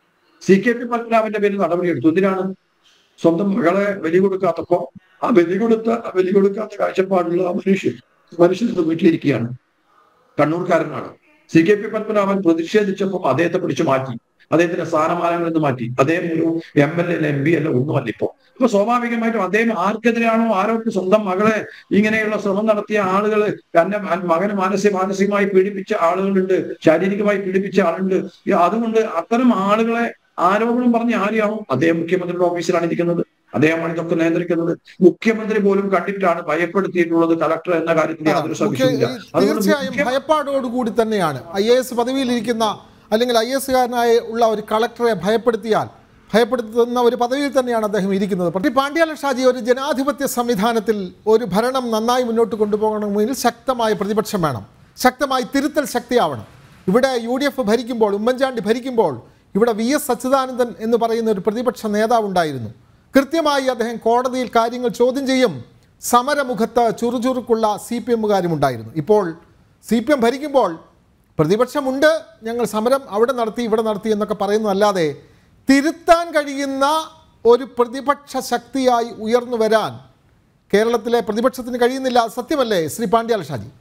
സി കെ പി പത്മനാഭന്റെ പേരിൽ നടപടി എടുത്തു എന്തിനാണ് സ്വന്തം മകളെ ബലി കൊടുക്കാത്തപ്പോ ആ ബലി കൊടുത്ത ആ ബലി കൊടുക്കാത്ത കാഴ്ചപ്പാടുള്ള ആ മനുഷ്യൻ മനുഷ്യൻ വീട്ടിലിരിക്കുകയാണ് കണ്ണൂർക്കാരനാണ് സി കെ പി പത്മനാഭൻ പ്രതിഷേധിച്ചപ്പോൾ അദ്ദേഹത്തെ പിടിച്ചു മാറ്റി അദ്ദേഹത്തിന്റെ സ്ഥാനമാനങ്ങളിൽ നിന്ന് മാറ്റി അദ്ദേഹം ഒരു M L A M P അല്ല ഒന്നുമല്ല ഇപ്പോ അപ്പൊ സ്വാഭാവികമായിട്ടും അദ്ദേഹം ആർക്കെതിരെയാണോ ആരോഗ്യ സ്വന്തം മകളെ ഇങ്ങനെയുള്ള ശ്രമം നടത്തിയ ആളുകൾ തന്നെ മകന് മാനസിക മാനസികമായി പീഡിപ്പിച്ച ആളുകളുണ്ട് ശാരീരികമായി പീഡിപ്പിച്ച ആളുണ്ട് ഈ അതുകൊണ്ട് അത്തരം ആളുകളെ ആരോപണം പറഞ്ഞ ആരെയാണോ അദ്ദേഹം മുഖ്യമന്ത്രിയുടെ ഓഫീസിലാണ് ഇരിക്കുന്നത് അദ്ദേഹമാണ് ഇതൊക്കെ നിയന്ത്രിക്കുന്നത് മുഖ്യമന്ത്രി പോലും കണ്ടിട്ടാണ് ഭയപ്പെടുത്തിയിട്ടുള്ളത് കളക്ടർ എന്ന കാര്യത്തിൽ യാതൊരു മുഖ്യ- സംശയമില്ല ഈ അതുകൊണ്ട് തീർച്ചയായും മുഖ്യ- ഭയപ്പാടോടുകൂടി തന്നെയാണ് ഐ എ എസ് പദവിയിലിരിക്കുന്ന അല്ലെങ്കിൽ ഐ എസ് കാരനായ ഉള്ള ഒരു കളക്ടറെ ഭയപ്പെടുത്തിയാൽ ഭയപ്പെടുത്തുന്ന ഒരു പദവിയിൽ തന്നെയാണ് അദ്ദേഹം ഇരിക്കുന്നത് പക്ഷേ പാണ്ഡ്യാല ഷാജി ഒരു ജനാധിപത്യ സംവിധാനത്തിൽ ഒരു ഭരണം നന്നായി മുന്നോട്ട് കൊണ്ടുപോകണമെങ്കിൽ ശക്തമായ പ്രതിപക്ഷം വേണം ശക്തമായി തിരുത്തൽ ശക്തിയാവണം ഇവിടെ യു ഡി എഫ് ഭരിക്കുമ്പോൾ ഉമ്മൻചാണ്ടി ഭരിക്കുമ്പോൾ ഇവിടെ വി എസ് അച്യുതാനന്ദൻ എന്ന് പറയുന്ന ഒരു പ്രതിപക്ഷ നേതാവ് ഉണ്ടായിരുന്നു കൃത്യമായി അദ്ദേഹം കോടതിയിൽ കാര്യങ്ങൾ ചോദ്യം ചെയ്യും സമരമുഖത്ത് ചുറുചുറുക്കുള്ള സി പി എമ്മുകാരും ഉണ്ടായിരുന്നു ഇപ്പോൾ സി പി എം ഭരിക്കുമ്പോൾ പ്രതിപക്ഷമുണ്ട് ഞങ്ങൾ സമരം അവിടെ നടത്തി ഇവിടെ നടത്തി എന്നൊക്കെ പറയുന്നതല്ലാതെ തിരുത്താൻ കഴിയുന്ന ഒരു പ്രതിപക്ഷ ശക്തിയായി ഉയർന്നു വരാൻ കേരളത്തിലെ പ്രതിപക്ഷത്തിന് കഴിയുന്നില്ല അത് സത്യമല്ലേ ശ്രീ പാണ്ഡ്യാൽ ഷാജി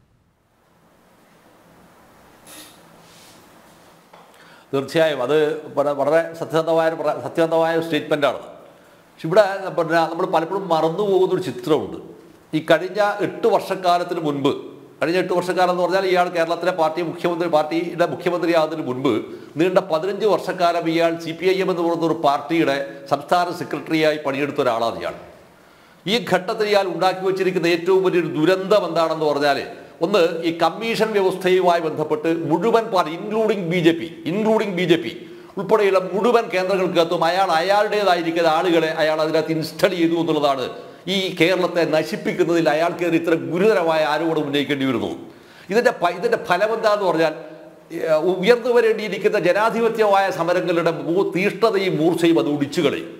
തീർച്ചയായും അത് വളരെ വളരെ സത്യസന്ധമായ ഒരു പ്ര- സത്യസന്ധമായ ഒരു സ്റ്റേറ്റ്മെൻ്റാണ് പക്ഷെ ഇവിടെ പിന്നെ നമ്മൾ പലപ്പോഴും മറന്നു പോകുന്നൊരു ചിത്രമുണ്ട് ഈ കഴിഞ്ഞ എട്ട് വർഷക്കാലത്തിന് മുൻപ് കഴിഞ്ഞ എട്ട് വർഷക്കാലം എന്ന് പറഞ്ഞാൽ ഇയാൾ കേരളത്തിലെ പാർട്ടി മുഖ്യമന്ത്രി പാർട്ടിയുടെ മുഖ്യമന്ത്രിയാകുന്നതിന് മുൻപ് നീണ്ട പതിനഞ്ച് വർഷക്കാലം ഇയാൾ സി പി ഐ എം എന്ന് പറയുന്ന ഒരു പാർട്ടിയുടെ സംസ്ഥാന സെക്രട്ടറിയായി പണിയെടുത്ത ഒരാളാണ് ഇയാൾ ഈ ഘട്ടത്തിൽ ഇയാൾ ഉണ്ടാക്കി വെച്ചിരിക്കുന്ന ഏറ്റവും വലിയൊരു ദുരന്തം എന്താണെന്ന് പറഞ്ഞാൽ ഒന്ന് ഈ കമ്മീഷൻ വ്യവസ്ഥയുമായി ബന്ധപ്പെട്ട് മുഴുവൻ party including B J P including B J P ഉൾപ്പെടെയുള്ള മുഴുവൻ കേന്ദ്രങ്ങൾക്കകത്തും അയാൾ അയാളുടേതായിരിക്കുന്ന ആളുകളെ അയാൾ അതിനകത്ത് ഇൻസ്റ്റൾ ചെയ്തു എന്നുള്ളതാണ് ഈ കേരളത്തെ നശിപ്പിക്കുന്നതിൽ അയാൾക്കെതിരെ ഇത്ര ഗുരുതരമായ ആരോപണം ഉന്നയിക്കേണ്ടി വരുന്നു ഇതിന്റെ പ- ഇതിന്റെ ഫലം എന്താന്ന് പറഞ്ഞാൽ ഏഹ്, ഉയർന്നു വരേണ്ടിയിരിക്കുന്ന ജനാധിപത്യമായ സമരങ്ങളുടെ മൂ- തീഷ്ണതയും മൂർച്ചയും അത് ഒടിച്ചു കളയും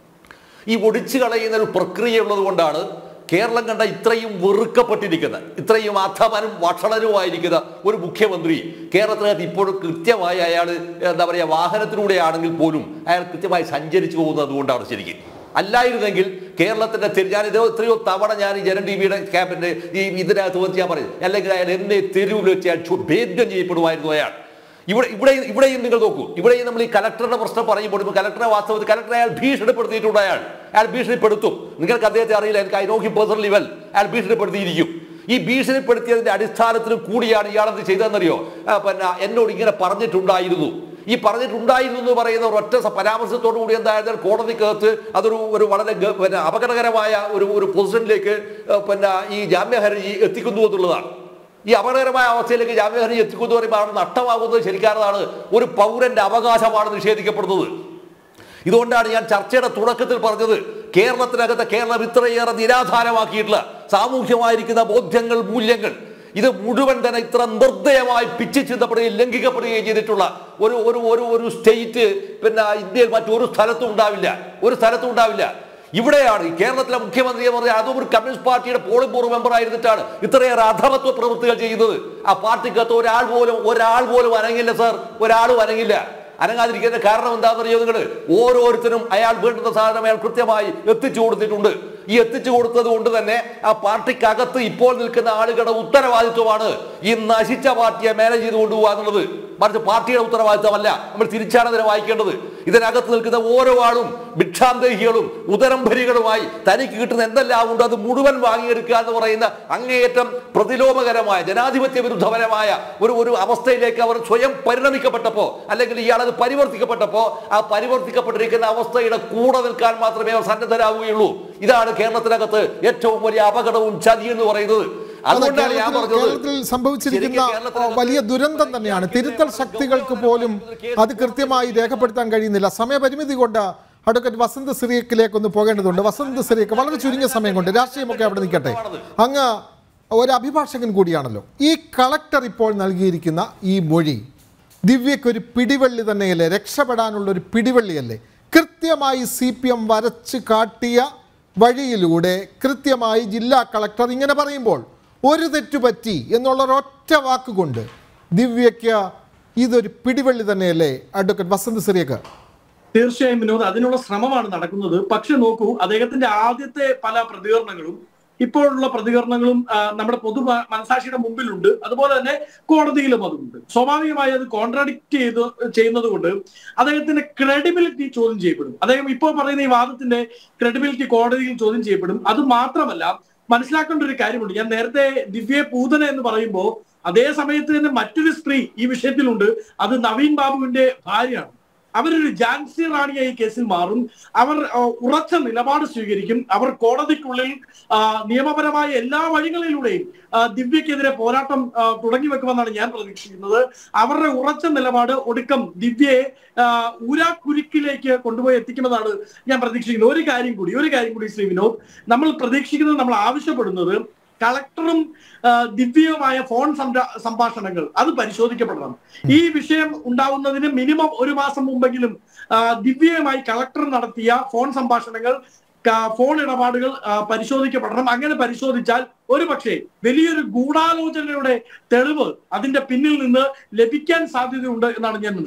ഈ ഒടിച്ചു കളയുന്ന ഒരു പ്രക്രിയ ഉള്ളത് കൊണ്ടാണ് കേരളം കണ്ട ഇത്രയും വെറുക്കപ്പെട്ടിരിക്കുന്ന ഇത്രയും അധമനും വഷളനുമായിരിക്കുന്ന ഒരു മുഖ്യമന്ത്രി കേരളത്തിനകത്ത് ഇപ്പോഴും കൃത്യമായി അയാൾ എന്താ പറയുക വാഹനത്തിലൂടെ ആണെങ്കിൽ പോലും അയാൾ കൃത്യമായി സഞ്ചരിച്ചു പോകുന്നത് അതുകൊണ്ടാണ് ശരിക്കും അല്ലായിരുന്നെങ്കിൽ കേരളത്തിന്റെ തെരു ഞാൻ ഇത് എത്രയോ തവണ ഞാൻ ഈ ജനൻ ടി വിയുടെ ക്യാബിന്റെ ഈ ഇതിനകത്ത് വന്ന് ഞാൻ പറയും അല്ലെങ്കിൽ അയാൾ എന്നെ തെരുവിൽ വെച്ച് അയാൾ ചു- ഭേദ്യം ചെയ്യപ്പെടുമായിരുന്നു അയാൾ ഇവിടെ ഇവിടെ ഇവിടെയും നിങ്ങൾ നോക്കൂ ഇവിടെയും നമ്മൾ ഈ കലക്ടറുടെ പ്രശ്നം പറയുമ്പോൾ ഇപ്പോൾ കലക്ടറെ വാസ്തവത്തിൽ കലക്ടറെ അയാൾ ഭീഷണിപ്പെടുത്തിയിട്ടുണ്ട് അയാൾ അയാൾ ഭീഷണിപ്പെടുത്തും നിങ്ങൾക്ക് അദ്ദേഹത്തെ അറിയില്ല എനിക്ക് I know he personally well അയാൾ ഭീഷണിപ്പെടുത്തിയിരിക്കും ഈ ഭീഷണിപ്പെടുത്തിയതിന്റെ അടിസ്ഥാനത്തിലും കൂടിയാണ് ഇയാളെന്ത് ചെയ്തതെന്നറിയോ ആ, പിന്നെ എന്നോട് ഇങ്ങനെ പറഞ്ഞിട്ടുണ്ടായിരുന്നു ഈ പറഞ്ഞിട്ടുണ്ടായിരുന്നു എന്ന് പറയുന്ന ഒരൊറ്റ സ- പരാമർശത്തോടു കൂടി എന്തായാലും കോടതിക്കകത്ത് അതൊരു ഒരു വളരെ ഗ- പിന്നെ അപകടകരമായ ഒരു ഒരു പൊസിഷനിലേക്ക് ആ, പിന്നെ ഈ ജാമ്യ ഹർജി എത്തിക്കുന്നു എന്നുള്ളതാണ് ഈ അപകടകരമായ അവസ്ഥയിലേക്ക് ജാമ്യഹർജി എത്തിക്കുന്നു എന്ന് പറയുമ്പോൾ അവിടെ നഷ്ടമാകുന്നത് ശരിക്കാരതാണ് ഒരു പൗരന്റെ അവകാശമാണ് നിഷേധിക്കപ്പെടുന്നത് ഇതുകൊണ്ടാണ് ഞാൻ ചർച്ചയുടെ തുടക്കത്തിൽ പറഞ്ഞത് കേരളത്തിനകത്ത് കേരളം ഇത്രയേറെ നിരാധാരമാക്കിയിട്ടുള്ള സാമൂഹ്യമായിരിക്കുന്ന ബോധ്യങ്ങൾ മൂല്യങ്ങൾ ഇത് മുഴുവൻ തന്നെ ഇത്ര നിർദ്ദയമായി പിച്ചു ചിന്തപ്പെടുകയും ലംഘിക്കപ്പെടുകയും ചെയ്തിട്ടുള്ള ഒരു ഒരു ഒരു ഒരു സ്റ്റേറ്റ് പിന്നെ ഇന്ത്യയിൽ മറ്റൊരു സ്ഥലത്തും ഉണ്ടാവില്ല ഒരു സ്ഥലത്തും ഉണ്ടാവില്ല ഇവിടെയാണ് ഈ കേരളത്തിലെ മുഖ്യമന്ത്രി എന്ന് പറഞ്ഞാൽ അതും ഒരു കമ്മ്യൂണിസ്റ്റ് പാർട്ടിയുടെ പോളിംഗ് ബ്യൂറോ മെമ്പർ ആയിരുന്നിട്ടാണ് ഇത്രയേറെ അധമത്വ പ്രവൃത്തികൾ ചെയ്യുന്നത് ആ പാർട്ടിക്കകത്ത് ഒരാൾ പോലും ഒരാൾ പോലും അനങ്ങില്ല സാർ ഒരാളും അനങ്ങില്ല അനങ്ങാതിരിക്കുന്നതിന്റെ കാരണം എന്താണെന്നറിയോ നിങ്ങൾ ഓരോരുത്തരും അയാൾ വേണ്ടുന്ന സാധനം അയാൾ കൃത്യമായി എത്തിച്ചു കൊടുത്തിട്ടുണ്ട് ഈ എത്തിച്ചു കൊടുത്തത് കൊണ്ട് തന്നെ ആ പാർട്ടിക്കകത്ത് ഇപ്പോൾ നിൽക്കുന്ന ആളുകളുടെ ഉത്തരവാദിത്വമാണ് ഈ നശിച്ച പാർട്ടിയെ മാനേജ് ചെയ്ത് കൊണ്ടുപോകുക എന്നുള്ളത് മറിച്ച് പാർട്ടിയുടെ ഉത്തരവാദിത്വമല്ല നമ്മൾ തിരിച്ചാണ് അതിനെ വായിക്കേണ്ടത് ഇതിനകത്ത് നിൽക്കുന്ന ഓരോ ആളും ഭിക്ഷാന്തേഹികളും ഉദരംഭരികളുമായി തനിക്ക് കിട്ടുന്ന എന്തെല്ലാം ഉണ്ട് അത് മുഴുവൻ വാങ്ങിയെടുക്കുക എന്ന് പറയുന്ന അങ്ങേയറ്റം പ്രതിലോമകരമായ ജനാധിപത്യ വിരുദ്ധപരമായ ഒരു ഒരു അവസ്ഥയിലേക്ക് അവർ സ്വയം പരിണമിക്കപ്പെട്ടപ്പോ അല്ലെങ്കിൽ ഇയാളത് പരിവർത്തിക്കപ്പെട്ടപ്പോ ആ പരിവർത്തിക്കപ്പെട്ടിരിക്കുന്ന അവസ്ഥയുടെ കൂടെ നിൽക്കാൻ മാത്രമേ അവർ സന്നദ്ധരാകുകയുള്ളൂ ഇതാണ് കേരളത്തിനകത്ത് ഏറ്റവും വലിയ അപകടവും ചതി എന്ന് പറയുന്നത് അല്ല, അതുകൊണ്ടാണ് ഞാൻ കേരളത്തിൽ പറഞ്ഞത് കേരളത്തിൽ സംഭവിച്ചിരിക്കുന്ന ശരിക്കും കേരളത്തിനകത്ത് വലിയ ദുരന്തം തന്നെയാണ് തിരുത്തൽ ശക്തികൾക്ക് പോലും അത് കൃത്യമായി രേഖപ്പെടുത്താൻ കഴിയുന്നില്ല സമയപരിമിതി കൊണ്ട് അഡ്വക്കേറ്റ് വസന്ത് സിറിയക്കിലേക്ക് ഒന്ന് പോകേണ്ടതുണ്ട് വസന്ത് സിറിയക്ക് വളരെ ചുരുങ്ങിയ സമയം കൊണ്ട് രാഷ്ട്രീയമൊക്കെ അവിടെ നിൽക്കട്ടെ അങ്ങ് ഒരു അഭിഭാഷകൻ കൂടിയാണല്ലോ ഈ കളക്ടർ ഇപ്പോൾ നൽകിയിരിക്കുന്ന ഈ മൊഴി ദിവ്യയ്ക്ക് ഒരു പിടിവള്ളി തന്നെയല്ലേ രക്ഷപ്പെടാനുള്ള ഒരു പിടിവള്ളിയല്ലേ കൃത്യമായി സി പി എം വരച്ച് കാട്ടിയ വഴിയിലൂടെ കൃത്യമായി ജില്ലാ കളക്ടർ ഇങ്ങനെ പറയുമ്പോൾ ഒരു തെറ്റു പറ്റി എന്നുള്ള ഒരൊറ്റ വാക്കുകൊണ്ട് ദിവ്യയ്ക്ക് ഇതൊരു പിടിവള്ളി തന്നെയല്ലേ അഡ്വക്കേറ്റ് വസന്ത് സിറിയക്ക് തീർച്ചയായും വിനോദ് അതിനുള്ള ശ്രമമാണ് നടക്കുന്നത് പക്ഷെ നോക്കൂ അദ്ദേഹത്തിന്റെ ആദ്യത്തെ പല പ്രതികരണങ്ങളും ഇപ്പോഴുള്ള പ്രതികരണങ്ങളും ആ, നമ്മുടെ പൊതു മ- മനസാക്ഷിയുടെ മുമ്പിലുണ്ട് അതുപോലെ തന്നെ കോടതിയിലും അതുണ്ട് സ്വാഭാവികമായി അത് കോൺട്രാഡിക്ട് ചെയ്ത് ചെയ്യുന്നത് കൊണ്ട് അദ്ദേഹത്തിന്റെ ക്രെഡിബിലിറ്റി ചോദ്യം ചെയ്യപ്പെടും അദ്ദേഹം ഇപ്പോൾ പറയുന്ന ഈ വാദത്തിന്റെ ക്രെഡിബിലിറ്റി കോടതിയിൽ ചോദ്യം ചെയ്യപ്പെടും അത് മാത്രമല്ല മനസ്സിലാക്കേണ്ട ഒരു കാര്യമുണ്ട് ഞാൻ നേരത്തെ ദിവ്യ പൂതന എന്ന് പറയുമ്പോൾ അതേ സമയത്ത് തന്നെ മറ്റൊരു സ്ത്രീ ഈ വിഷയത്തിലുണ്ട് അത് നവീൻ ബാബുവിന്റെ ഭാര്യയാണ് അവരൊരു ജാൻസി റാണിയായി ഈ കേസിൽ മാറും അവർ ആ, ഉറച്ച നിലപാട് സ്വീകരിക്കും അവർ കോടതിക്കുള്ളിൽ ആ, നിയമപരമായ എല്ലാ വഴികളിലൂടെയും ആ, ദിവ്യക്കെതിരെ പോരാട്ടം ആ, തുടങ്ങി വെക്കുമെന്നാണ് ഞാൻ പ്രതീക്ഷിക്കുന്നത് അവരുടെ ഉറച്ച നിലപാട് ഒടുക്കം ദിവ്യയെ ആ, ഊരാക്കുരുക്കിലേക്ക് കൊണ്ടുപോയി എത്തിക്കുമെന്നാണ് ഞാൻ പ്രതീക്ഷിക്കുന്നത് ഒരു കാര്യം കൂടി ഒരു കാര്യം കൂടി ശ്രീ വിനോദ് നമ്മൾ പ്രതീക്ഷിക്കുന്നത് നമ്മൾ ആവശ്യപ്പെടുന്നത് കളക്ടറും ആ, ദിവ്യയുമായ ഫോൺ സംര- സംഭാഷണങ്ങൾ അത് പരിശോധിക്കപ്പെടണം ഈ വിഷയം ഉണ്ടാവുന്നതിന് മിനിമം ഒരു മാസം മുമ്പെങ്കിലും ആ, ദിവ്യയുമായി കളക്ടർ നടത്തിയ ഫോൺ സംഭാഷണങ്ങൾ ക- ഫോൺ ഇടപാടുകൾ ആ, പരിശോധിക്കപ്പെടണം അങ്ങനെ പരിശോധിച്ചാൽ ഒരു പക്ഷേ വലിയൊരു ഗൂഢാലോചനയുടെ തെളിവ് അതിന്റെ പിന്നിൽ നിന്ന് ലഭിക്കാൻ സാധ്യതയുണ്ട് എന്നാണ് ഞാൻ മനസ്സിലാക്കുന്നത്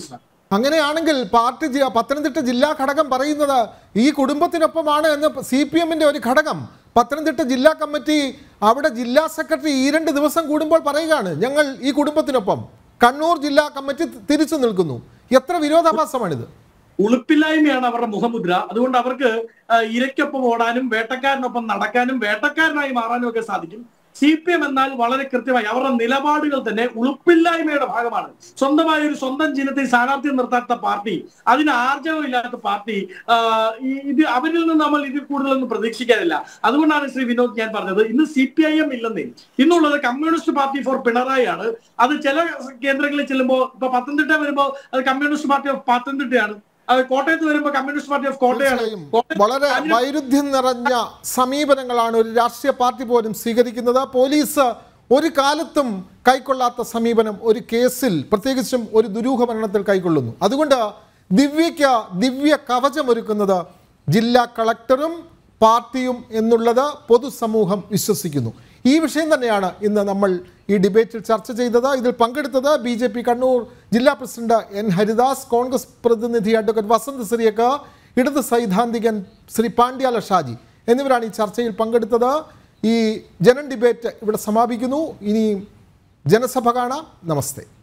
അങ്ങനെയാണെങ്കിൽ പാർട്ടി ജി- പത്തനംതിട്ട ജില്ലാ ഘടകം പറയുന്നത് ഈ കുടുംബത്തിനൊപ്പമാണ് എന്ന് സി പി എമ്മിൻ്റെ ഒരു ഘടകം പത്തനംതിട്ട ജില്ലാ കമ്മിറ്റി അവിടെ ജില്ലാ സെക്രട്ടറി ഈ രണ്ട് ദിവസം കൂടുമ്പോൾ പറയുകയാണ് ഞങ്ങൾ ഈ കുടുംബത്തിനൊപ്പം കണ്ണൂർ ജില്ലാ കമ്മിറ്റി തിരിച്ചു നിൽക്കുന്നു എത്ര വിരോധാഭാസമാണിത് ഉളുപ്പില്ലായ്മയാണ് അവരുടെ മുഖമുദ്ര അതുകൊണ്ട് അവർക്ക് ആ, ഇരയ്ക്കൊപ്പം ഓടാനും വേട്ടക്കാരനൊപ്പം നടക്കാനും വേട്ടക്കാരനായി മാറാനും ഒക്കെ സാധിക്കും സി പി എം എന്നാൽ വളരെ കൃത്യമായി അവരുടെ നിലപാടുകൾ തന്നെ ഉളുപ്പില്ലായ്മയുടെ ഭാഗമാണ് സ്വന്തമായ ഒരു സ്വന്തം ചിഹ്നത്തിൽ സ്ഥാനാർത്ഥി നിർത്താത്ത പാർട്ടി അതിന് ആർജവമില്ലാത്ത പാർട്ടി ആ, ഈ- ഇത് അവരിൽ നിന്ന് നമ്മൾ ഇതിൽ കൂടുതലൊന്നും പ്രതീക്ഷിക്കാനില്ല അതുകൊണ്ടാണ് ശ്രീ വിനോദ് ഞാൻ പറഞ്ഞത് ഇന്ന് സി പി ഐ എം ഇല്ലെന്നേ ഇന്നുള്ളത് കമ്മ്യൂണിസ്റ്റ് പാർട്ടി ഫോർ പിണറായി ആണ് അത് ചില കേന്ദ്രങ്ങളിൽ ചെല്ലുമ്പോൾ ഇപ്പൊ പത്തനംതിട്ട വരുമ്പോൾ അത് കമ്മ്യൂണിസ്റ്റ് പാർട്ടി ഓഫ് പത്തനംതിട്ടയാണ് അത് കോട്ടയത്ത് വരുമ്പോൾ കമ്മ്യൂണിസ്റ്റ് പാർട്ടി ഓഫ് കോട്ടയാണ് തീർച്ചയായും കോട്ടയം- വളരെ അതിന് വൈരുദ്ധ്യം നിറഞ്ഞ സമീപനങ്ങളാണ് ഒരു രാഷ്ട്രീയ പാർട്ടി പോലും സ്വീകരിക്കുന്നത് പോലീസ് ഒരു കാലത്തും കൈക്കൊള്ളാത്ത സമീപനം ഒരു കേസിൽ പ്രത്യേകിച്ചും ഒരു ദുരൂഹ മരണത്തിൽ കൈക്കൊള്ളുന്നു അതുകൊണ്ട് ദിവ്യയ്ക്ക് ദിവ്യ കവചമൊരുക്കുന്നത് ജില്ലാ കളക്ടറും പാർട്ടിയും എന്നുള്ളത് പൊതുസമൂഹം വിശ്വസിക്കുന്നു ഈ വിഷയം തന്നെയാണ് ഇന്ന് നമ്മൾ ഈ ഡിബേറ്റിൽ ചർച്ച ചെയ്തത് ഇതിൽ പങ്കെടുത്തത് ബി ജെ പി കണ്ണൂർ ജില്ലാ പ്രസിഡന്റ് എൻ ഹരിദാസ് കോൺഗ്രസ് പ്രതിനിധി അഡ്വക്കേറ്റ് വസന്ത് സിറിയക്ക് ഇടത് സൈദ്ധാന്തികൻ ശ്രീ പാണ്ഡ്യാല ഷാജി എന്നിവരാണ് ഈ ചർച്ചയിൽ പങ്കെടുത്തത് ഈ ജനൻ ഡിബേറ്റ് ഇവിടെ സമാപിക്കുന്നു ഇനി ജനസഭ കാണാം നമസ്തേ